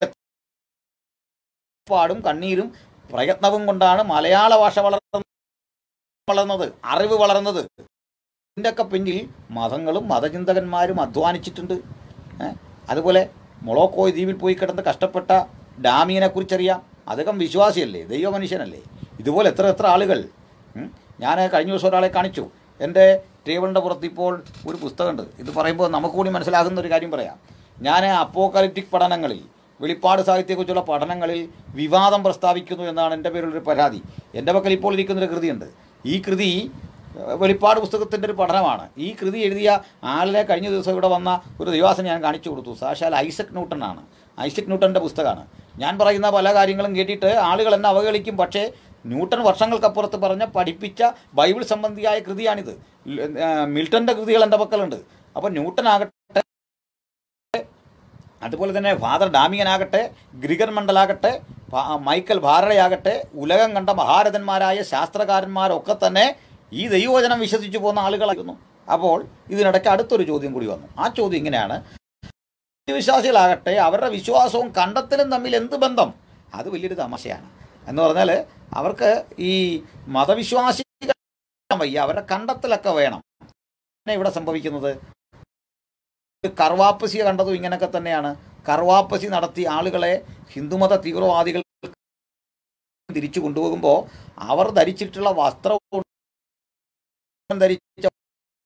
B: പാടും കണ്ണീരും പ്രയത്നവും കൊണ്ടാണ് മലയാള ഭാഷ വളർന്നത് വളർന്നത് അറിവ് വളർന്നത് ഇതിൻ്റെയൊക്കെ പിന്നിൽ മതങ്ങളും മതചിന്തകന്മാരും അധ്വാനിച്ചിട്ടുണ്ട് ഏ? അതുപോലെ മൊളോക്കോ ദ്വീപിൽ പോയി കിടന്ന് കഷ്ടപ്പെട്ട ഡാമിയനെ കുറിച്ചറിയാം അദ്ദേഹം വിശ്വാസിയല്ലേ ദൈവ മനുഷ്യനല്ലേ ഇതുപോലെ എത്ര എത്ര ആളുകൾ ഉം. ഞാൻ കഴിഞ്ഞ ദിവസം ഒരാളെ കാണിച്ചു എൻ്റെ ടേബിളിൻ്റെ പുറത്ത് ഇപ്പോൾ ഒരു പുസ്തകമുണ്ട് ഇത് പറയുമ്പോൾ നമുക്ക് കൂടി മനസ്സിലാകുന്ന ഒരു കാര്യം പറയാം ഞാൻ അപ്പോക്കാലിപ്റ്റിക് പഠനങ്ങളിൽ വെളിപ്പാട് സാഹിത്യത്തെക്കുറിച്ചുള്ള പഠനങ്ങളിൽ വിവാദം പ്രസ്താവിക്കുന്നു എന്നാണ് എൻ്റെ പേരിലൊരു പരാതി എൻ്റെ പക്കൽ ഇപ്പോൾ ഇരിക്കുന്നൊരു കൃതിയുണ്ട് ഈ കൃതി ഏഹ്, വെളിപ്പാട് പുസ്തകത്തിൻ്റെ ഒരു പഠനമാണ് ഈ കൃതി എഴുതിയ ആളിനെ കഴിഞ്ഞ ദിവസം ഇവിടെ വന്ന ഒരു ദിവസം ഞാൻ കാണിച്ചു കൊടുത്തു സാക്ഷാൽ ഐസക് ന്യൂട്ടനാണ് ഐസക് ന്യൂട്ടൻ്റെ പുസ്തകമാണ് ഞാൻ പറയുന്ന പല കാര്യങ്ങളും കേട്ടിട്ട് ആളുകൾ എന്നെ അവഹേളിക്കും പക്ഷേ ന്യൂട്ടൺ വർഷങ്ങൾക്കപ്പുറത്ത് പറഞ്ഞ പഠിപ്പിച്ച ബൈബിൾ സംബന്ധിയായ കൃതിയാണിത് ൽ- ആ, മിൽട്ടൻ്റെ കൃതികൾ എൻ്റെ പക്കലുണ്ട് അപ്പോൾ ന്യൂട്ടൻ ആകട്ടെ അതുപോലെ തന്നെ ഫാദർ ഡാമിയനാകട്ടെ ഗ്രിഗർ മണ്ഡലാകട്ടെ ഫാ- മൈക്കൽ ഭാരടയാകട്ടെ ഉലകം കണ്ട മഹാരഥന്മാരായ ശാസ്ത്രകാരന്മാരൊക്കെ തന്നെ ഈ ദൈവവചനം വിശ്വസിച്ചു പോകുന്ന ആളുകളായിരുന്നു അപ്പോൾ ഇതിനിടയ്ക്ക് അടുത്തൊരു ചോദ്യം കൂടി വന്നു ആ ചോദ്യം ഇങ്ങനെയാണ് വിശ്വാസികളാകട്ടെ അവരുടെ വിശ്വാസവും കണ്ടെത്തലും തമ്മിൽ എന്ത് ബന്ധം അത് വലിയൊരു തമാശയാണ് എന്ന് പറഞ്ഞാൽ അവർക്ക് ഈ മതവിശ്വാസികൾ വയ്യ അവരുടെ കണ്ടെത്തലൊക്കെ വേണം പിന്നെ ഇവിടെ സംഭവിക്കുന്നത് കർവാപ്പസി കണ്ടതും ഇങ്ങനെയൊക്കെ തന്നെയാണ് കർവാപ്പസി നടത്തി ആളുകളെ ഹിന്ദുമത തീവ്രവാദികൾ തിരിച്ചു കൊണ്ടുപോകുമ്പോൾ അവർ ധരിച്ചിട്ടുള്ള വസ്ത്രവും ധരിച്ച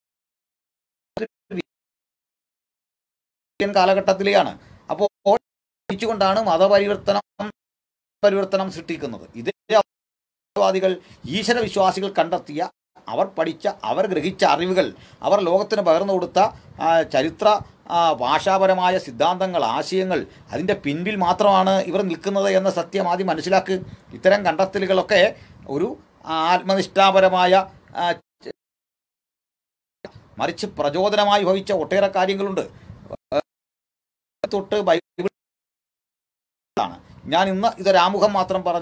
B: ഇന്ത്യൻ കാലഘട്ടത്തിലെയാണ് അപ്പോൾ ധരിച്ചുകൊണ്ടാണ് മതപരിവർത്തനം പരിവർത്തനം സൃഷ്ടിക്കുന്നത് ഇതേ വാദികൾ ഈശ്വര വിശ്വാസികൾ കണ്ടെത്തിയ അവർ പഠിച്ച അവർ ഗ്രഹിച്ച അറിവുകൾ അവർ ലോകത്തിന് പകർന്നു കൊടുത്ത ആ, ചരിത്ര ആ, ഭാഷാപരമായ സിദ്ധാന്തങ്ങൾ ആശയങ്ങൾ അതിൻ്റെ പിൻപിൽ മാത്രമാണ് ഇവർ നിൽക്കുന്നത് എന്ന സത്യം ആദ്യം മനസ്സിലാക്ക് ഇത്തരം കണ്ടെത്തലുകളൊക്കെ ഒരു ആത്മനിഷ്ഠാപരമായ ആ, ച- മറിച്ച് പ്രചോദനമായി ഭവിച്ച ഒട്ടേറെ കാര്യങ്ങളുണ്ട് തൊട്ട് ബൈബിൾ ആണ് ഞാൻ ഇന്ന് ഇതൊരാമുഖം മാത്രം പറഞ്ഞു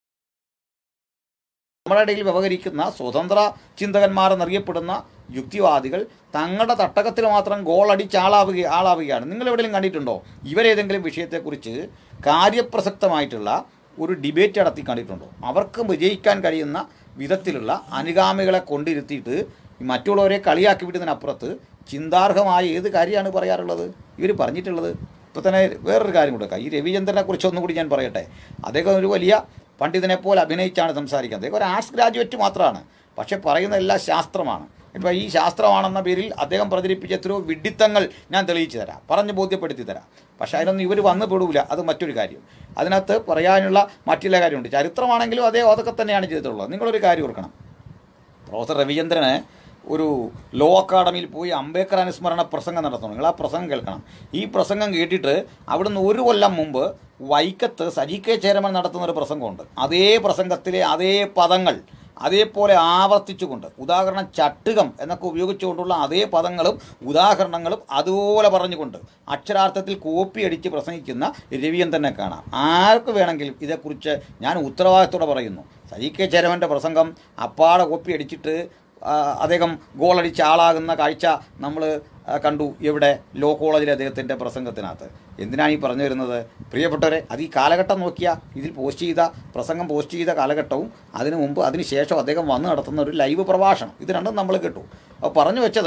B: നമ്മുടെ ഇടയിൽ വ്യവഹരിക്കുന്ന സ്വതന്ത്ര ചിന്തകന്മാർ എന്നറിയപ്പെടുന്ന യുക്തിവാദികൾ തങ്ങളുടെ തട്ടകത്തിൽ മാത്രം ഗോൾ അടിച്ച് ആളാവുക ആളാവുകയാണ് നിങ്ങൾ എവിടെയെങ്കിലും കണ്ടിട്ടുണ്ടോ ഇവരേതെങ്കിലും വിഷയത്തെക്കുറിച്ച് കാര്യപ്രസക്തമായിട്ടുള്ള ഒരു ഡിബേറ്റ് നടത്തി കണ്ടിട്ടുണ്ടോ അവർക്ക് വിജയിക്കാൻ കഴിയുന്ന വിധത്തിലുള്ള അനുഗാമികളെ കൊണ്ടിരുത്തിയിട്ട് ഈ മറ്റുള്ളവരെ കളിയാക്കി വിടുന്നതിനപ്പുറത്ത് ചിന്താർഹമായ ഏത് കാര്യമാണ് പറയാറുള്ളത് ഇവർ പറഞ്ഞിട്ടുള്ളത് ഇപ്പോൾ തന്നെ വേറൊരു കാര്യം കൂടെ ഈ രവിചന്ദ്രനെ കുറിച്ച് ഒന്നുകൂടി ഞാൻ പറയട്ടെ അദ്ദേഹം ഒരു വലിയ പണ്ഡിതനെ പോലെ അഭിനയിച്ചാണ് സംസാരിക്കുന്നത് അദ്ദേഹം ഒരു ആർട്സ് ഗ്രാജുവേറ്റ് മാത്രമാണ് പക്ഷേ പറയുന്ന എല്ലാം ശാസ്ത്രമാണ് ഇപ്പോൾ ഈ ശാസ്ത്രമാണെന്ന പേരിൽ അദ്ദേഹം പ്രചരിപ്പിച്ച എത്രയോ വിഡിത്തങ്ങൾ ഞാൻ തെളിയിച്ചു തരാം പറഞ്ഞ് ബോധ്യപ്പെടുത്തി തരാം പക്ഷേ അതിനൊന്നും ഇവർ വന്നു പെടൂല അത് മറ്റൊരു കാര്യം അതിനകത്ത് പറയാനുള്ള മറ്റുള്ള കാര്യമുണ്ട് ചരിത്രമാണെങ്കിലും അതേ അതൊക്കെ തന്നെയാണ് ചെയ്തിട്ടുള്ളത് നിങ്ങളൊരു കാര്യം ഓർക്കണം പ്രൊഫസർ രവിചന്ദ്രന് ഒരു ലോ അക്കാഡമിയിൽ പോയി അംബേദ്കർ അനുസ്മരണ പ്രസംഗം നടത്തണം നിങ്ങൾ ആ പ്രസംഗം കേൾക്കണം ഈ പ്രസംഗം കേട്ടിട്ട് അവിടുന്ന് ഒരു കൊല്ലം മുമ്പ് വൈക്കത്ത് സജി കെ ചേരമൻ നടത്തുന്ന ഒരു പ്രസംഗമുണ്ട് അതേ പ്രസംഗത്തിലെ അതേ പദങ്ങൾ അതേപോലെ ആവർത്തിച്ചുകൊണ്ട് ഉദാഹരണം ചട്ടുകം എന്നൊക്കെ ഉപയോഗിച്ചുകൊണ്ടുള്ള അതേ പദങ്ങളും ഉദാഹരണങ്ങളും അതുപോലെ പറഞ്ഞുകൊണ്ട് അക്ഷരാർത്ഥത്തിൽ കോപ്പി അടിച്ച് പ്രസംഗിക്കുന്ന രവിചന്ദ്രനെ കാണാം ആർക്ക് വേണമെങ്കിലും ഇതേക്കുറിച്ച് ഞാൻ ഉത്തരവാദിത്തോടെ പറയുന്നു സജി കെ ചേരവൻ്റെ പ്രസംഗം അപ്പാടെ കോപ്പി അടിച്ചിട്ട് ആ, അദ്ദേഹം ഗോളടിച്ച ആളാകുന്ന കാഴ്ച നമ്മൾ കണ്ടു എവിടെ ലോ കോളേജിലെ അദ്ദേഹത്തിൻ്റെ പ്രസംഗത്തിനകത്ത് എന്തിനാണ് ഈ പറഞ്ഞു വരുന്നത് പ്രിയപ്പെട്ടവരെ അത് ഈ കാലഘട്ടം നോക്കിയാൽ ഇതിൽ പോസ്റ്റ് ചെയ്ത പ്രസംഗം പോസ്റ്റ് ചെയ്ത കാലഘട്ടവും അതിനു മുമ്പ് അതിന് ശേഷം അദ്ദേഹം വന്ന് നടത്തുന്ന ഒരു ലൈവ് പ്രഭാഷണം ഇത് രണ്ടും നമ്മൾ കേട്ടു അപ്പോൾ പറഞ്ഞു വെച്ചത്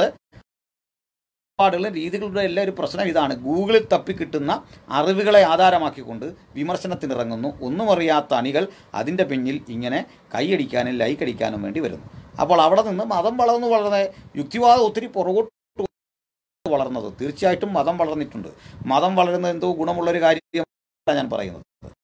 B: പാടുള്ള രീതികളുടെ എല്ലാം ഒരു പ്രശ്നം ഇതാണ് ഗൂഗിളിൽ തപ്പി കിട്ടുന്ന അറിവുകളെ ആധാരമാക്കിക്കൊണ്ട് വിമർശനത്തിനിറങ്ങുന്നു ഒന്നും അറിയാത്ത അണികൾ അതിൻ്റെ പിന്നിൽ ഇങ്ങനെ കൈയടിക്കാനും ലൈക്ക് അടിക്കാനും വേണ്ടി വരുന്നു അപ്പോൾ അവിടെ നിന്ന് മതം വളർന്നു വളർന്ന യുക്തിവാദം ഒത്തിരി പുറകോട്ട് വളർന്നത് തീർച്ചയായിട്ടും മതം വളർന്നിട്ടുണ്ട് മതം വളരുന്നത് എന്തോ ഗുണമുള്ളൊരു കാര്യമാണ് ഞാൻ പറയുന്നത്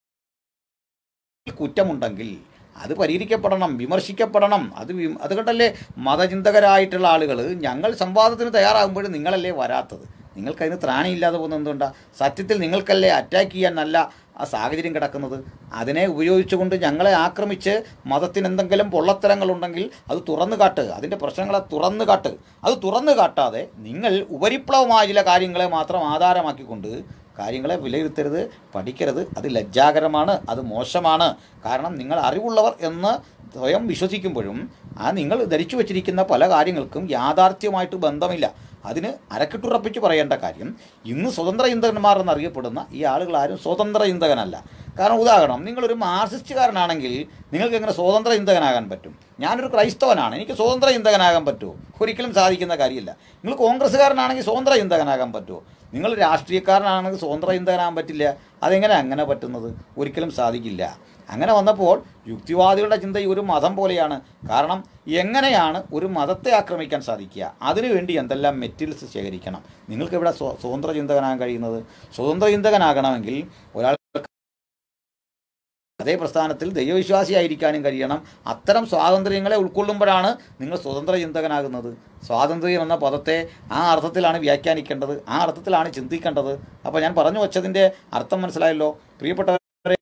B: കുറ്റമുണ്ടെങ്കിൽ അത് പരിഹരിക്കപ്പെടണം വിമർശിക്കപ്പെടണം അത് വി- അതുകൊണ്ടല്ലേ മതചിന്തകരായിട്ടുള്ള ആളുകൾ ഞങ്ങൾ സംവാദത്തിന് തയ്യാറാകുമ്പോഴും നിങ്ങളല്ലേ വരാത്തത് നിങ്ങൾക്കതിന് ത്രാണിയില്ലാതെ പോകുന്നത് എന്തുകൊണ്ടാണ് സത്യത്തിൽ നിങ്ങൾക്കല്ലേ അറ്റാക്ക് ചെയ്യാൻ നല്ല ആ സാഹചര്യം കിടക്കുന്നത് അതിനെ ഉപയോഗിച്ചുകൊണ്ട് ഞങ്ങളെ ആക്രമിച്ച് മതത്തിന് എന്തെങ്കിലും പൊള്ളത്തരങ്ങളുണ്ടെങ്കിൽ അത് തുറന്നു കാട്ട് അതിൻ്റെ പ്രശ്നങ്ങളെ തുറന്നു കാട്ട് അത് തുറന്നു കാട്ടാതെ നിങ്ങൾ ഉപരിപ്ലവമായ ചില കാര്യങ്ങളെ മാത്രം ആധാരമാക്കിക്കൊണ്ട് കാര്യങ്ങളെ വിലയിരുത്തരുത് പഠിക്കരുത് അത് ലജ്ജാകരമാണ് അത് മോശമാണ് കാരണം നിങ്ങൾ അറിവുള്ളവർ എന്ന് സ്വയം വിശ്വസിക്കുമ്പോഴും ആ നിങ്ങൾ ധരിച്ചു വച്ചിരിക്കുന്ന പല കാര്യങ്ങൾക്കും യാഥാർത്ഥ്യമായിട്ട് ബന്ധമില്ല അതിന് അരക്കിട്ടുറപ്പിച്ച് പറയേണ്ട കാര്യം ഇന്ന് സ്വതന്ത്ര ചിന്തകന്മാർ എന്നറിയപ്പെടുന്ന ഈ ആളുകൾ ആരും സ്വതന്ത്ര ചിന്തകനല്ല കാരണം ഉദാഹരണം നിങ്ങളൊരു മാർസിസ്റ്റുകാരനാണെങ്കിൽ നിങ്ങൾക്ക് എങ്ങനെ സ്വതന്ത്ര ചിന്തകനാകാൻ പറ്റും ഞാനൊരു ക്രൈസ്തവനാണ് എനിക്ക് സ്വതന്ത്ര ചിന്തകനാകാൻ പറ്റുമോ ഒരിക്കലും സാധിക്കുന്ന കാര്യമില്ല നിങ്ങൾ കോൺഗ്രസ്സുകാരനാണെങ്കിൽ സ്വതന്ത്ര ചിന്തകനാകാൻ പറ്റുമോ നിങ്ങൾ രാഷ്ട്രീയക്കാരനാണെങ്കിൽ സ്വതന്ത്ര ചിന്തകനാകാൻ പറ്റില്ല അതെങ്ങനെ അങ്ങനെ പറ്റുന്നത് ഒരിക്കലും സാധിക്കില്ല അങ്ങനെ വന്നപ്പോൾ യുക്തിവാദികളുടെ ചിന്ത ഈ ഒരു മതം പോലെയാണ് കാരണം എങ്ങനെയാണ് ഒരു മതത്തെ ആക്രമിക്കാൻ സാധിക്കുക അതിനുവേണ്ടി എന്തെല്ലാം മെറ്റീരിയൽസ് ശേഖരിക്കണം നിങ്ങൾക്ക് ഇവിടെ സ്വ- സ്വതന്ത്ര ചിന്തകനാകാൻ കഴിയുന്നത് സ്വതന്ത്ര ചിന്തകനാകണമെങ്കിൽ ഒരാൾ അതേ പ്രസ്ഥാനത്തിൽ ദൈവവിശ്വാസിയായിരിക്കാനും കഴിയണം അത്തരം സ്വാതന്ത്ര്യങ്ങളെ ഉൾക്കൊള്ളുമ്പോഴാണ് നിങ്ങൾ സ്വതന്ത്ര ചിന്തകനാകുന്നത് സ്വാതന്ത്ര്യം എന്ന പദത്തെ ആ അർത്ഥത്തിലാണ് വ്യാഖ്യാനിക്കേണ്ടത് ആ അർത്ഥത്തിലാണ് ചിന്തിക്കേണ്ടത് അപ്പോൾ ഞാൻ പറഞ്ഞു വച്ചതിൻ്റെ അർത്ഥം മനസ്സിലായല്ലോ പ്രിയപ്പെട്ടവരെ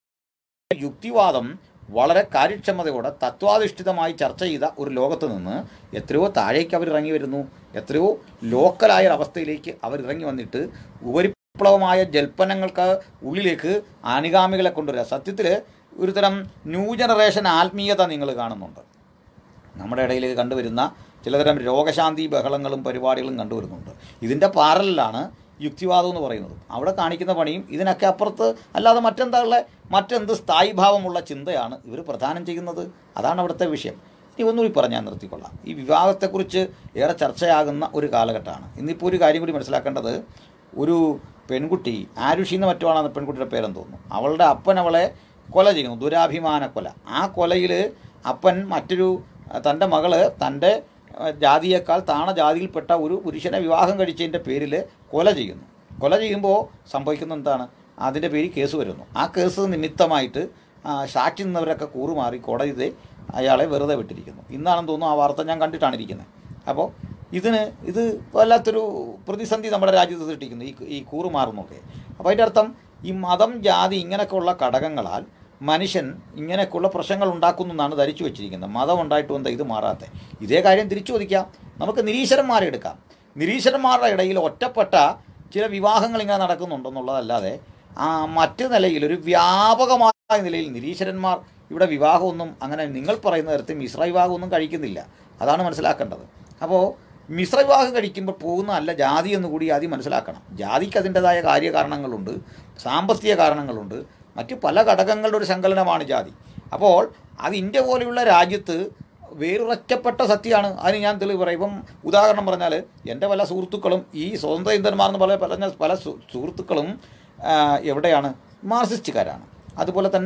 B: യുക്തിവാദം വളരെ കാര്യക്ഷമതയോടെ തത്വാധിഷ്ഠിതമായി ചർച്ച ചെയ്ത ഒരു ലോകത്ത് നിന്ന് എത്രയോ താഴേക്ക് അവർ ഇറങ്ങി വരുന്നു എത്രയോ ലോക്കലായ ഒരു അവസ്ഥയിലേക്ക് അവർ ഇറങ്ങി വന്നിട്ട് ഉപരിപ്ലവമായ ജൽപ്പനങ്ങൾക്ക് ഉള്ളിലേക്ക് ആനുഗാമികളെ കൊണ്ടുവരിക സത്യത്തിൽ ഒരുതരം ന്യൂ ജനറേഷൻ ആത്മീയത നിങ്ങൾ കാണുന്നുണ്ട് നമ്മുടെ ഇടയിൽ കണ്ടുവരുന്ന ചിലതരം രോഗശാന്തി ബഹളങ്ങളും പരിപാടികളും കണ്ടുവരുന്നുണ്ട് ഇതിൻ്റെ പാരലിലാണ് യുക്തിവാദം എന്ന് പറയുന്നത് അവിടെ കാണിക്കുന്ന പണിയും ഇതിനൊക്കെ അപ്പുറത്ത് അല്ലാതെ മറ്റെന്താ ഉള്ള മറ്റെന്ത് സ്ഥായിഭാവമുള്ള ചിന്തയാണ് ഇവർ പ്രദാനം ചെയ്യുന്നത് അതാണ് അവിടുത്തെ വിഷയം ഇനി ഒന്നുകൂടി പറഞ്ഞാൽ നിർത്തിക്കൊള്ളാം ഈ വിവാഹത്തെക്കുറിച്ച് ഏറെ ചർച്ചയാകുന്ന ഒരു കാലഘട്ടമാണ് ഇന്നിപ്പോൾ ഒരു കാര്യം കൂടി മനസ്സിലാക്കേണ്ടത് ഒരു പെൺകുട്ടി ആരുഷി എന്ന് മറ്റുമാണ് പെൺകുട്ടിയുടെ പേരെന്ന് തോന്നുന്നു അവളുടെ അപ്പൻ അവളെ കൊല ചെയ്യുന്നു ദുരാഭിമാന കൊല ആ കൊലയിൽ അപ്പൻ മറ്റൊരു തൻ്റെ മകള് തൻ്റെ അഹ്, ജാതിയേക്കാൾ താണ ജാതിയിൽപ്പെട്ട ഒരു പുരുഷനെ വിവാഹം കഴിച്ചതിൻ്റെ പേരിൽ കൊല ചെയ്യുന്നു കൊല ചെയ്യുമ്പോൾ സംഭവിക്കുന്ന എന്താണ് അതിൻ്റെ പേരിൽ കേസ് വരുന്നു ആ കേസ് നിമിത്തമായിട്ട് ആ, സാക്ഷി നിന്നവരൊക്കെ കൂറുമാറി കോടതി അയാളെ വെറുതെ വിട്ടിരിക്കുന്നു ഇന്നാണെന്ന് തോന്നുന്നു ആ വാർത്ത ഞാൻ കണ്ടിട്ടാണ് ഇരിക്കുന്നത് അപ്പോൾ ഇതിന് ഇത് വല്ലാത്തൊരു പ്രതിസന്ധി നമ്മുടെ രാജ്യത്ത് സൃഷ്ടിക്കുന്നു ഈ ഈ കൂറുമാറുന്നൊക്കെ അപ്പോൾ അതിൻ്റെ അർത്ഥം ഈ മതം ജാതി ഇങ്ങനെയൊക്കെയുള്ള ഘടകങ്ങളാൽ മനുഷ്യൻ ഇങ്ങനെയൊക്കെയുള്ള പ്രശ്നങ്ങൾ ഉണ്ടാക്കുന്നു എന്നാണ് ധരിച്ചു വെച്ചിരിക്കുന്നത് മതം ഉണ്ടായിട്ടും എന്താ ഇത് മാറാത്തെ ഇതേ കാര്യം തിരിച്ചു ചോദിക്കാം നമുക്ക് നിരീശ്വരന്മാരെ എടുക്കാം നിരീശ്വരന്മാരുടെ ഇടയിൽ ഒറ്റപ്പെട്ട ചില വിവാഹങ്ങൾ ഇങ്ങനെ നടക്കുന്നുണ്ടെന്നുള്ളതല്ലാതെ ആ മറ്റു നിലയിൽ ഒരു വ്യാപകമായ നിലയിൽ നിരീശ്വരന്മാർ ഇവിടെ വിവാഹമൊന്നും അങ്ങനെ നിങ്ങൾ പറയുന്ന തരത്തിൽ മിശ്ര വിവാഹമൊന്നും കഴിക്കുന്നില്ല അതാണ് മനസ്സിലാക്കേണ്ടത് അപ്പോൾ മിശ്ര വിവാഹം കഴിക്കുമ്പോൾ പോകുന്ന അല്ല ജാതി എന്ന് കൂടി ആദ്യം മനസ്സിലാക്കണം ജാതിക്ക് അതിൻ്റെതായ കാര്യകാരണങ്ങളുണ്ട് സാമ്പത്തിക കാരണങ്ങളുണ്ട് മറ്റ് പല ഘടകങ്ങളുടെ ഒരു സങ്കലനമാണ് ജാതി അപ്പോൾ അത് ഇന്ത്യ പോലെയുള്ള രാജ്യത്ത് വേറുറച്ചപ്പെട്ട സത്യമാണ് അതിന് ഞാൻ തെളിവ് പറയും ഇപ്പം ഉദാഹരണം പറഞ്ഞാൽ എൻ്റെ പല സുഹൃത്തുക്കളും ഈ സ്വതന്ത്ര ഇന്ത്യന്മാർ എന്ന് പറഞ്ഞ പറഞ്ഞ പല സു- സുഹൃത്തുക്കളും ആ, എവിടെയാണ് മാർസിസ്റ്റുകാരാണ് അതുപോലെ തന്നെ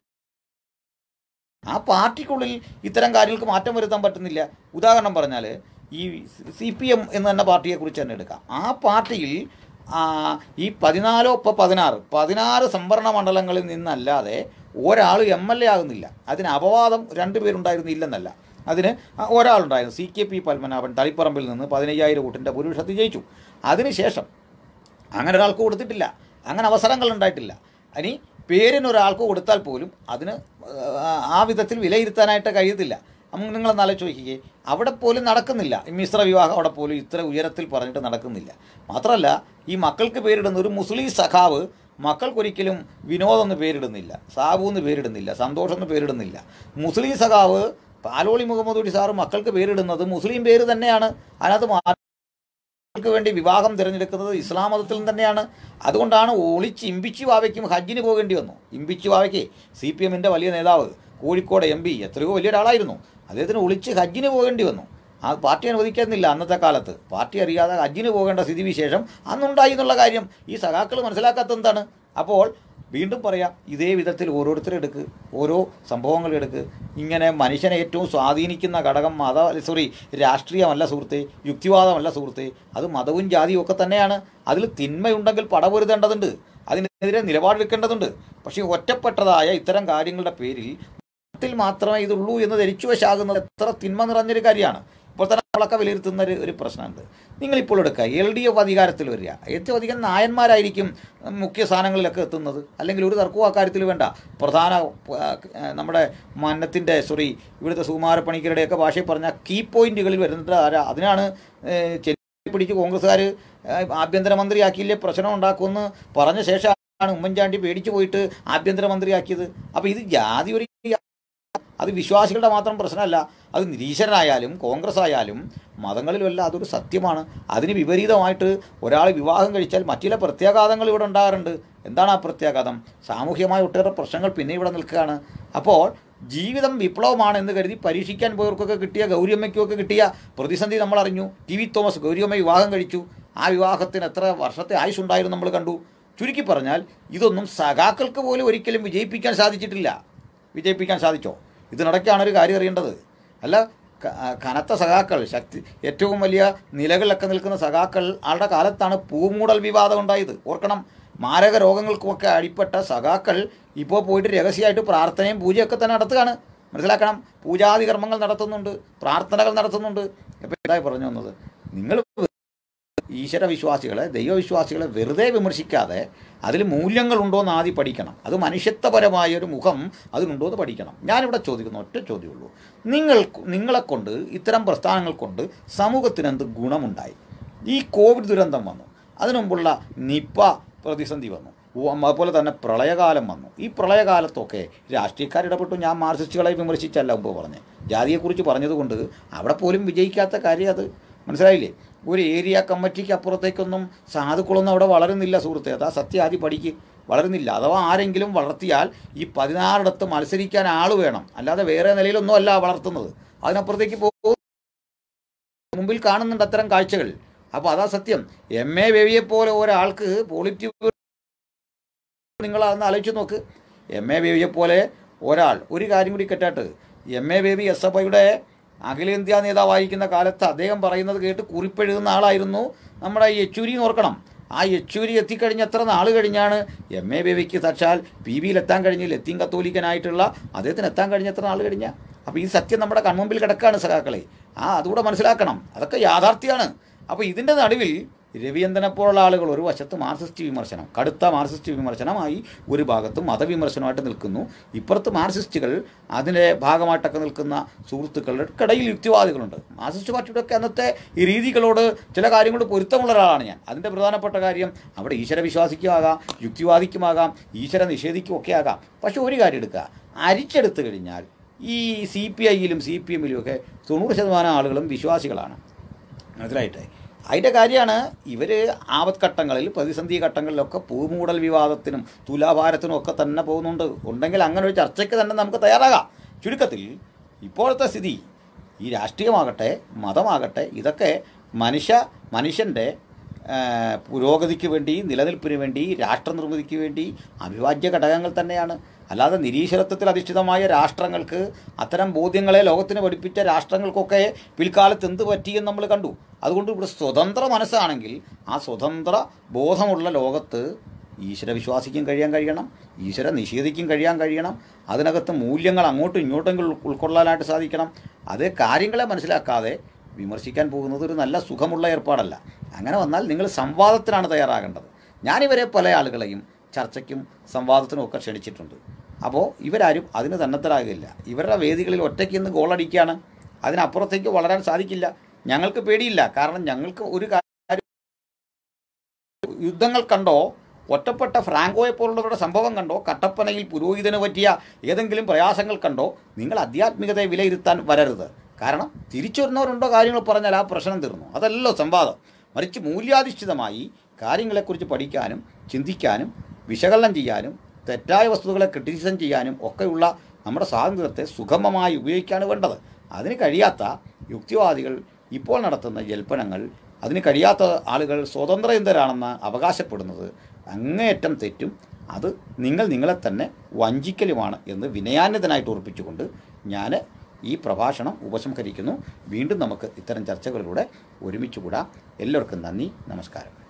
B: ആ പാർട്ടിക്കുള്ളിൽ ഇത്തരം കാര്യങ്ങൾക്ക് മാറ്റം വരുത്താൻ പറ്റുന്നില്ല ഉദാഹരണം പറഞ്ഞാൽ ഈ സി പി എം എന്ന് തന്നെ പാർട്ടിയെക്കുറിച്ച് തന്നെ എടുക്കാം ആ പാർട്ടിയിൽ ആ, ഈ പതിനാലോ ഇപ്പോൾ പതിനാറ് പതിനാറ് സംവരണ മണ്ഡലങ്ങളിൽ നിന്നല്ലാതെ ഒരാൾ എം എൽ എ ആകുന്നില്ല അതിന് അപവാദം രണ്ട് പേരുണ്ടായിരുന്നില്ലെന്നല്ല അതിന് ആ ഒരാളുണ്ടായിരുന്നു സി കെ പി പത്മനാഭൻ തളിപ്പറമ്പിൽ നിന്ന് പതിനയ്യായിരം വോട്ടിൻ്റെ ഭൂരിപക്ഷത്തിൽ ജയിച്ചു അതിനുശേഷം അങ്ങനെ ഒരാൾക്ക് കൊടുത്തിട്ടില്ല അങ്ങനെ അവസരങ്ങൾ ഉണ്ടായിട്ടില്ല ഇനി പേരിന് ഒരാൾക്ക് കൊടുത്താൽ പോലും അതിന് ആ, ആ വിധത്തിൽ വിലയിരുത്താനായിട്ട് കഴിയത്തില്ല നമുക്ക് നിങ്ങളൊന്ന് ആലോചിക്കുകയെ അവിടെ പോലും നടക്കുന്നില്ല ഈ മിശ്ര വിവാഹം അവിടെ പോലും ഇത്ര ഉയരത്തിൽ പറഞ്ഞിട്ട് നടക്കുന്നില്ല മാത്രമല്ല ഈ മക്കൾക്ക് പേരിടുന്ന ഒരു മുസ്ലിം സഖാവ് മക്കൾക്കൊരിക്കലും വിനോദം എന്ന് പേരിടുന്നില്ല സാബു എന്ന് പേരിടുന്നില്ല സന്തോഷം എന്ന് പേരിടുന്നില്ല മുസ്ലിം സഖാവ് പാലോളി മുഹമ്മദ് കുട്ടി സാറ് മക്കൾക്ക് പേരിടുന്നത് മുസ്ലിം പേര് തന്നെയാണ് അതിനകത്ത് മാ- ൾക്ക് വേണ്ടി വിവാഹം തിരഞ്ഞെടുക്കുന്നത് ഇസ്ലാം മതത്തിൽ നിന്ന് തന്നെയാണ് അതുകൊണ്ടാണ് ഒളിച്ച് ഇമ്പിച്ചു വാവയ്ക്കും ഹജ്ജിന് പോകേണ്ടി വന്നു ഇമ്പിച്ചു വാവയ്ക്ക് സി പി എമ്മിൻ്റെ വലിയ നേതാവ് കോഴിക്കോട് എം പി എത്രയോ വലിയ ഒരാളായിരുന്നു അദ്ദേഹത്തിന് ഒളിച്ച് ഹജ്ജിന് പോകേണ്ടി വന്നു ആ പാർട്ടി അനുവദിക്കുന്നില്ല അന്നത്തെ കാലത്ത് പാർട്ടി അറിയാതെ ഹജ്ജിന് പോകേണ്ട സ്ഥിതിവിശേഷം അന്നുണ്ടായി എന്നുള്ള കാര്യം ഈ സഖാക്കൾ മനസ്സിലാക്കാത്ത എന്താണ് അപ്പോൾ വീണ്ടും പറയാം ഇതേ വിധത്തിൽ ഓരോരുത്തരെടുക്ക് ഓരോ സംഭവങ്ങളെടുക്ക് ഇങ്ങനെ മനുഷ്യനെ ഏറ്റവും സ്വാധീനിക്കുന്ന ഘടകം മത സോറി രാഷ്ട്രീയമല്ല സുഹൃത്തെ യുക്തിവാദമല്ല സുഹൃത്തെ അത് മതവും ജാതിയും ഒക്കെ തന്നെയാണ് അതിൽ തിന്മയുണ്ടെങ്കിൽ പടപൊരുതേണ്ടതുണ്ട് അതിനെതിരെ നിലപാടെടുക്കേണ്ടതുണ്ട് പക്ഷേ ഒറ്റപ്പെട്ടതായ ഇത്തരം കാര്യങ്ങളുടെ പേരിൽ മതത്തിൽ മാത്രമേ ഇതുള്ളൂ എന്ന് ധരിച്ചു വശാകുന്നത് എത്ര തിന്മ നിറഞ്ഞൊരു കാര്യമാണ് ഇപ്പോൾ തന്നെ നമ്മളൊക്കെ വിലയിരുത്തുന്ന ഒരു ഒരു പ്രശ്നമുണ്ട് നിങ്ങളിപ്പോൾ എടുക്കുക എൽ ഡി എഫ് അധികാരത്തിൽ വരിക ഏറ്റവും അധികം നായന്മാരായിരിക്കും മുഖ്യ സ്ഥാനങ്ങളിലൊക്കെ എത്തുന്നത് അല്ലെങ്കിൽ ഒരു തർക്കവും അക്കാര്യത്തിൽ വേണ്ട പ്രധാന ആ, നമ്മുടെ മന്നത്തിൻ്റെ സോറി ഇവിടുത്തെ സുകുമാരപ്പണിക്കരുടെയൊക്കെ ഭാഷയിൽ പറഞ്ഞ കീ പോയിന്റുകളിൽ വരുന്നത് ആരാ അതിനാണ് ഏഹ്, ചെല്ലി പിടിച്ച് കോൺഗ്രസ്സുകാർ ആഭ്യന്തരമന്ത്രിയാക്കിയില്ലേ പ്രശ്നം ഉണ്ടാക്കുമെന്ന് പറഞ്ഞ ശേഷമാണ് ഉമ്മൻചാണ്ടി പേടിച്ചു പോയിട്ട് ആഭ്യന്തരമന്ത്രിയാക്കിയത് അപ്പോൾ ഇത് ജാതി ഒരു അത് വിശ്വാസികളുടെ മാത്രം പ്രശ്നമല്ല അത് നിരീശ്വരനായാലും കോൺഗ്രസ് ആയാലും മതങ്ങളിലുമല്ല അതൊരു സത്യമാണ് അതിന് വിപരീതമായിട്ട് ഒരാൾ വിവാഹം കഴിച്ചാൽ മറ്റു ചില പ്രത്യാഘാതങ്ങൾ ഇവിടെ ഉണ്ടാകാറുണ്ട് എന്താണ് ആ പ്രത്യാഘാതം സാമൂഹ്യമായ ഒട്ടേറെ പ്രശ്നങ്ങൾ പിന്നെ ഇവിടെ നിൽക്കുകയാണ് അപ്പോൾ ജീവിതം വിപ്ലവമാണ് എന്ന് കരുതി പരീക്ഷിക്കാൻ പോയവർക്കൊക്കെ കിട്ടിയ ഗൗരിയമ്മയ്ക്കൊക്കെ കിട്ടിയ പ്രതിസന്ധി നമ്മൾ അറിഞ്ഞു ടി വി തോമസ് ഗൗരിയമ്മ വിവാഹം കഴിച്ചു ആ വിവാഹത്തിന് എത്ര വർഷത്തെ ആയുസ്സുണ്ടായിരുന്നു നമ്മൾ കണ്ടു ചുരുക്കി പറഞ്ഞാൽ ഇതൊന്നും സഖാക്കൾക്ക് പോലും ഒരിക്കലും വിജയിപ്പിക്കാൻ സാധിച്ചിട്ടില്ല വിജയിപ്പിക്കാൻ സാധിച്ചോ ഇതിനിടയ്ക്കാണ് ഒരു കാര്യം അറിയേണ്ടത് അല്ല ക- ആ, കനത്ത സഖാക്കൾ ശക്തി ഏറ്റവും വലിയ നിലകളിലൊക്കെ നിൽക്കുന്ന സഖാക്കൾ ആളുടെ കാലത്താണ് പൂമൂടൽ വിവാദം ഉണ്ടായത് ഓർക്കണം മാരക രോഗങ്ങൾക്കുമൊക്കെ അടിപ്പെട്ട സഖാക്കൾ ഇപ്പോൾ പോയിട്ട് രഹസ്യമായിട്ട് പ്രാർത്ഥനയും പൂജയൊക്കെ തന്നെ നടത്തുകയാണ് മനസ്സിലാക്കണം പൂജാതി കർമ്മങ്ങൾ നടത്തുന്നുണ്ട് പ്രാർത്ഥനകൾ നടത്തുന്നുണ്ട് ഇപ്പം എന്തായി പറഞ്ഞു വന്നത് നിങ്ങൾ ഈശ്വര വിശ്വാസികളെ ദൈവവിശ്വാസികളെ വെറുതെ വിമർശിക്കാതെ അതിൽ മൂല്യങ്ങളുണ്ടോ എന്ന് ആദ്യം പഠിക്കണം അത് മനുഷ്യത്വപരമായ ഒരു മുഖം അതിനുണ്ടോ എന്ന് പഠിക്കണം ഞാനിവിടെ ചോദിക്കുന്ന ഒറ്റ ചോദ്യമുള്ളൂ നിങ്ങൾ നിങ്ങളെ കൊണ്ട് ഇത്തരം പ്രസ്ഥാനങ്ങൾ കൊണ്ട് സമൂഹത്തിന് എന്ത് ഗുണമുണ്ടായി ഈ കോവിഡ് ദുരന്തം വന്നു അതിനു മുമ്പുള്ള നിപ്പ പ്രതിസന്ധി വന്നു ഉം, അതുപോലെ തന്നെ പ്രളയകാലം വന്നു ഈ പ്രളയകാലത്തൊക്കെ രാഷ്ട്രീയക്കാർ ഇടപെട്ടു ഞാൻ മാർക്സിസ്റ്റുകളെ വിമർശിച്ചല്ല മുമ്പ് പറഞ്ഞത് ജാതിയെക്കുറിച്ച് പറഞ്ഞതുകൊണ്ട് അവിടെ പോലും വിജയിക്കാത്ത കാര്യം അത് മനസ്സിലായില്ലേ ഒരു ഏരിയ കമ്മിറ്റിക്ക് അപ്പുറത്തേക്കൊന്നും സാധുക്കളൊന്നും അവിടെ വളരുന്നില്ല സുഹൃത്തെ അതാ സത്യം ആദ്യം പഠിക്ക് വളരുന്നില്ല അഥവാ ആരെങ്കിലും വളർത്തിയാൽ ഈ പതിനാറിടത്ത് മത്സരിക്കാൻ ആൾ വേണം അല്ലാതെ വേറെ നിലയിലൊന്നും അല്ല വളർത്തുന്നത് അതിനപ്പുറത്തേക്ക് പോകും മുമ്പിൽ കാണുന്നുണ്ട് അത്തരം കാഴ്ചകൾ അപ്പോൾ അതാ സത്യം എം എ ബേബിയെ പോലെ ഒരാൾക്ക് പോളിറ്റിക് നിങ്ങൾ അതൊന്ന് ആലോചിച്ച് നോക്ക് എം എ ബേബിയെ പോലെ ഒരാൾ ഒരു കാര്യം കൂടി കേട്ടാട്ട് M A Baby S F ഐയുടെ അഖിലേന്ത്യാ നേതാവായിരിക്കുന്ന കാലത്ത് അദ്ദേഹം പറയുന്നത് കേട്ട് കുറിപ്പെഴുതുന്ന ആളായിരുന്നു നമ്മുടെ ഈ യെച്ചൂരി എന്ന് ഓർക്കണം ആ യെച്ചൂരി എത്തിക്കഴിഞ്ഞ എത്ര നാൾ കഴിഞ്ഞാണ് എം എ ബേബിക്ക് തച്ചാൽ പി വിയിൽ എത്താൻ കഴിഞ്ഞ് ലത്തീൻ കത്തോലിക്കനായിട്ടുള്ള അദ്ദേഹത്തിന് എത്താൻ കഴിഞ്ഞ എത്ര നാൾ കഴിഞ്ഞ അപ്പോൾ ഈ സത്യം നമ്മുടെ കൺമുമ്പിൽ കിടക്കുകയാണ് സഖാക്കളെ ആ അതുകൂടെ മനസ്സിലാക്കണം അതൊക്കെ യാഥാർത്ഥ്യമാണ് അപ്പോൾ ഇതിൻ്റെ നടുവിൽ രവീന്ദ്രനെ പോലുള്ള ആളുകൾ ഒരു വശത്ത് മാർക്സിസ്റ്റ് വിമർശനം കടുത്ത മാർക്സിസ്റ്റ് വിമർശനമായി ഒരു ഭാഗത്ത് മതവിമർശനമായിട്ട് നിൽക്കുന്നു ഇപ്പുറത്ത് മാർക്സിസ്റ്റുകൾ അതിൻ്റെ ഭാഗമായിട്ടൊക്കെ നിൽക്കുന്ന സുഹൃത്തുക്കളുടെ ഇടയിൽ യുക്തിവാദികളുണ്ട് മാർക്സിസ്റ്റ് പാർട്ടിയുടെയൊക്കെ അന്നത്തെ ഈ രീതികളോട് ചില കാര്യങ്ങൾ പൊരുത്തമുള്ള ഒരാളാണ് ഞാൻ അതിൻ്റെ പ്രധാനപ്പെട്ട കാര്യം അവിടെ ഈശ്വര വിശ്വാസിക്കുമാകാം യുക്തിവാദിക്കുമാകാം ഈശ്വര നിഷേധിക്കും ഒക്കെ ആകാം പക്ഷെ ഒരു കാര്യം എടുക്കുക അരിച്ചെടുത്തു കഴിഞ്ഞാൽ ഈ സി പി ഐയിലും സി പി എമ്മിലും ഒക്കെ തൊണ്ണൂറ് ശതമാനം ആളുകളും വിശ്വാസികളാണ് മനസ്സിലായിട്ടെ അതിൻ്റെ കാര്യമാണ് ഇവർ ആപത്ഘട്ടങ്ങളിൽ പ്രതിസന്ധി ഘട്ടങ്ങളിലൊക്കെ പൂമൂടൽ വിവാദത്തിനും തുലാഭാരത്തിനും ഒക്കെ തന്നെ പോകുന്നുണ്ട് ഉണ്ടെങ്കിൽ അങ്ങനെ ഒരു ചർച്ചയ്ക്ക് തന്നെ നമുക്ക് തയ്യാറാകാം ചുരുക്കത്തിൽ ഇപ്പോഴത്തെ സ്ഥിതി ഈ രാഷ്ട്രീയമാകട്ടെ മതമാകട്ടെ ഇതൊക്കെ മനുഷ്യ മനുഷ്യൻ്റെ ആ, പുരോഗതിക്ക് വേണ്ടി നിലനിൽപ്പിന് വേണ്ടി രാഷ്ട്രനിർമ്മിതിക്ക് വേണ്ടി അവിഭാജ്യ ഘടകങ്ങൾ തന്നെയാണ് അല്ലാതെ നിരീശ്വരത്വത്തിൽ അധിഷ്ഠിതമായ രാഷ്ട്രങ്ങൾക്ക് അത്തരം ബോധ്യങ്ങളെ ലോകത്തിന് പഠിപ്പിച്ച രാഷ്ട്രങ്ങൾക്കൊക്കെ പിൽക്കാലത്ത് എന്ത് പറ്റിയെന്ന് നമ്മൾ കണ്ടു അതുകൊണ്ട് ഇവിടെ സ്വതന്ത്ര മനസ്സാണെങ്കിൽ ആ സ്വതന്ത്ര ബോധമുള്ള ലോകത്ത് ഈശ്വര വിശ്വാസിക്കും കഴിയാൻ കഴിയണം ഈശ്വര നിഷേധിക്കും കഴിയാൻ കഴിയണം അതിനകത്ത് മൂല്യങ്ങൾ അങ്ങോട്ടും ഇങ്ങോട്ടും ഉൾ- ഉൾക്കൊള്ളാനായിട്ട് സാധിക്കണം അത് കാര്യങ്ങളെ മനസ്സിലാക്കാതെ വിമർശിക്കാൻ പോകുന്നത് ഒരു നല്ല സുഖമുള്ള ഏർപ്പാടല്ല അങ്ങനെ വന്നാൽ നിങ്ങൾ സംവാദത്തിനാണ് തയ്യാറാകേണ്ടത് ഞാനിവരെ പല ആളുകളെയും ചർച്ചയ്ക്കും സംവാദത്തിനും ഒക്കെ ക്ഷണിച്ചിട്ടുണ്ട് അപ്പോൾ ഇവരാരും അതിന് തന്നത്തരാകില്ല ഇവരുടെ വേദികളിൽ ഒറ്റയ്ക്ക് ഇന്ന് ഗോളടിക്കുകയാണ് അതിനപ്പുറത്തേക്ക് വളരാൻ സാധിക്കില്ല ഞങ്ങൾക്ക് പേടിയില്ല കാരണം ഞങ്ങൾക്ക് ഒരു കാര്യം യുദ്ധങ്ങൾ കണ്ടോ ഒറ്റപ്പെട്ട ഫ്രാങ്കോയെ പോലുള്ളവരുടെ സംഭവം കണ്ടോ കട്ടപ്പനയിൽ പുരോഹിതന് പറ്റിയ ഏതെങ്കിലും പ്രയാസങ്ങൾ കണ്ടോ നിങ്ങൾ ആധ്യാത്മികതയെ വിലയിരുത്താൻ വരരുത് കാരണം തിരിച്ചു വരുന്നവരുണ്ടോ കാര്യങ്ങൾ പറഞ്ഞാൽ ആ പ്രശ്നം തീർന്നു അതല്ലോ സംവാദം മറിച്ച് മൂല്യാധിഷ്ഠിതമായി കാര്യങ്ങളെക്കുറിച്ച് പഠിക്കാനും ചിന്തിക്കാനും വിശകലനം ചെയ്യാനും തെറ്റായ വസ്തുതകളെ ക്രിറ്റിസിസം ചെയ്യാനും ഒക്കെയുള്ള നമ്മുടെ സ്വാതന്ത്ര്യത്തെ സുഗമമായി ഉപയോഗിക്കുകയാണ് വേണ്ടത് അതിന് കഴിയാത്ത യുക്തിവാദികൾ ഇപ്പോൾ നടത്തുന്ന ജൽപ്പനങ്ങൾ അതിന് കഴിയാത്ത ആളുകൾ സ്വതന്ത്രചിന്തരാണെന്ന് അവകാശപ്പെടുന്നത് അങ്ങേയറ്റം തെറ്റും അത് നിങ്ങൾ നിങ്ങളെ തന്നെ വഞ്ചിക്കലുമാണ് എന്ന് വിനയാന്വിതനായിട്ട് ഉറപ്പിച്ചുകൊണ്ട് ഞാൻ ഈ പ്രഭാഷണം ഉപസംഹരിക്കുന്നു വീണ്ടും നമുക്ക് ഇത്തരം ചർച്ചകളിലൂടെ ഒരുമിച്ച് കൂടാം എല്ലാവർക്കും നന്ദി നമസ്കാരം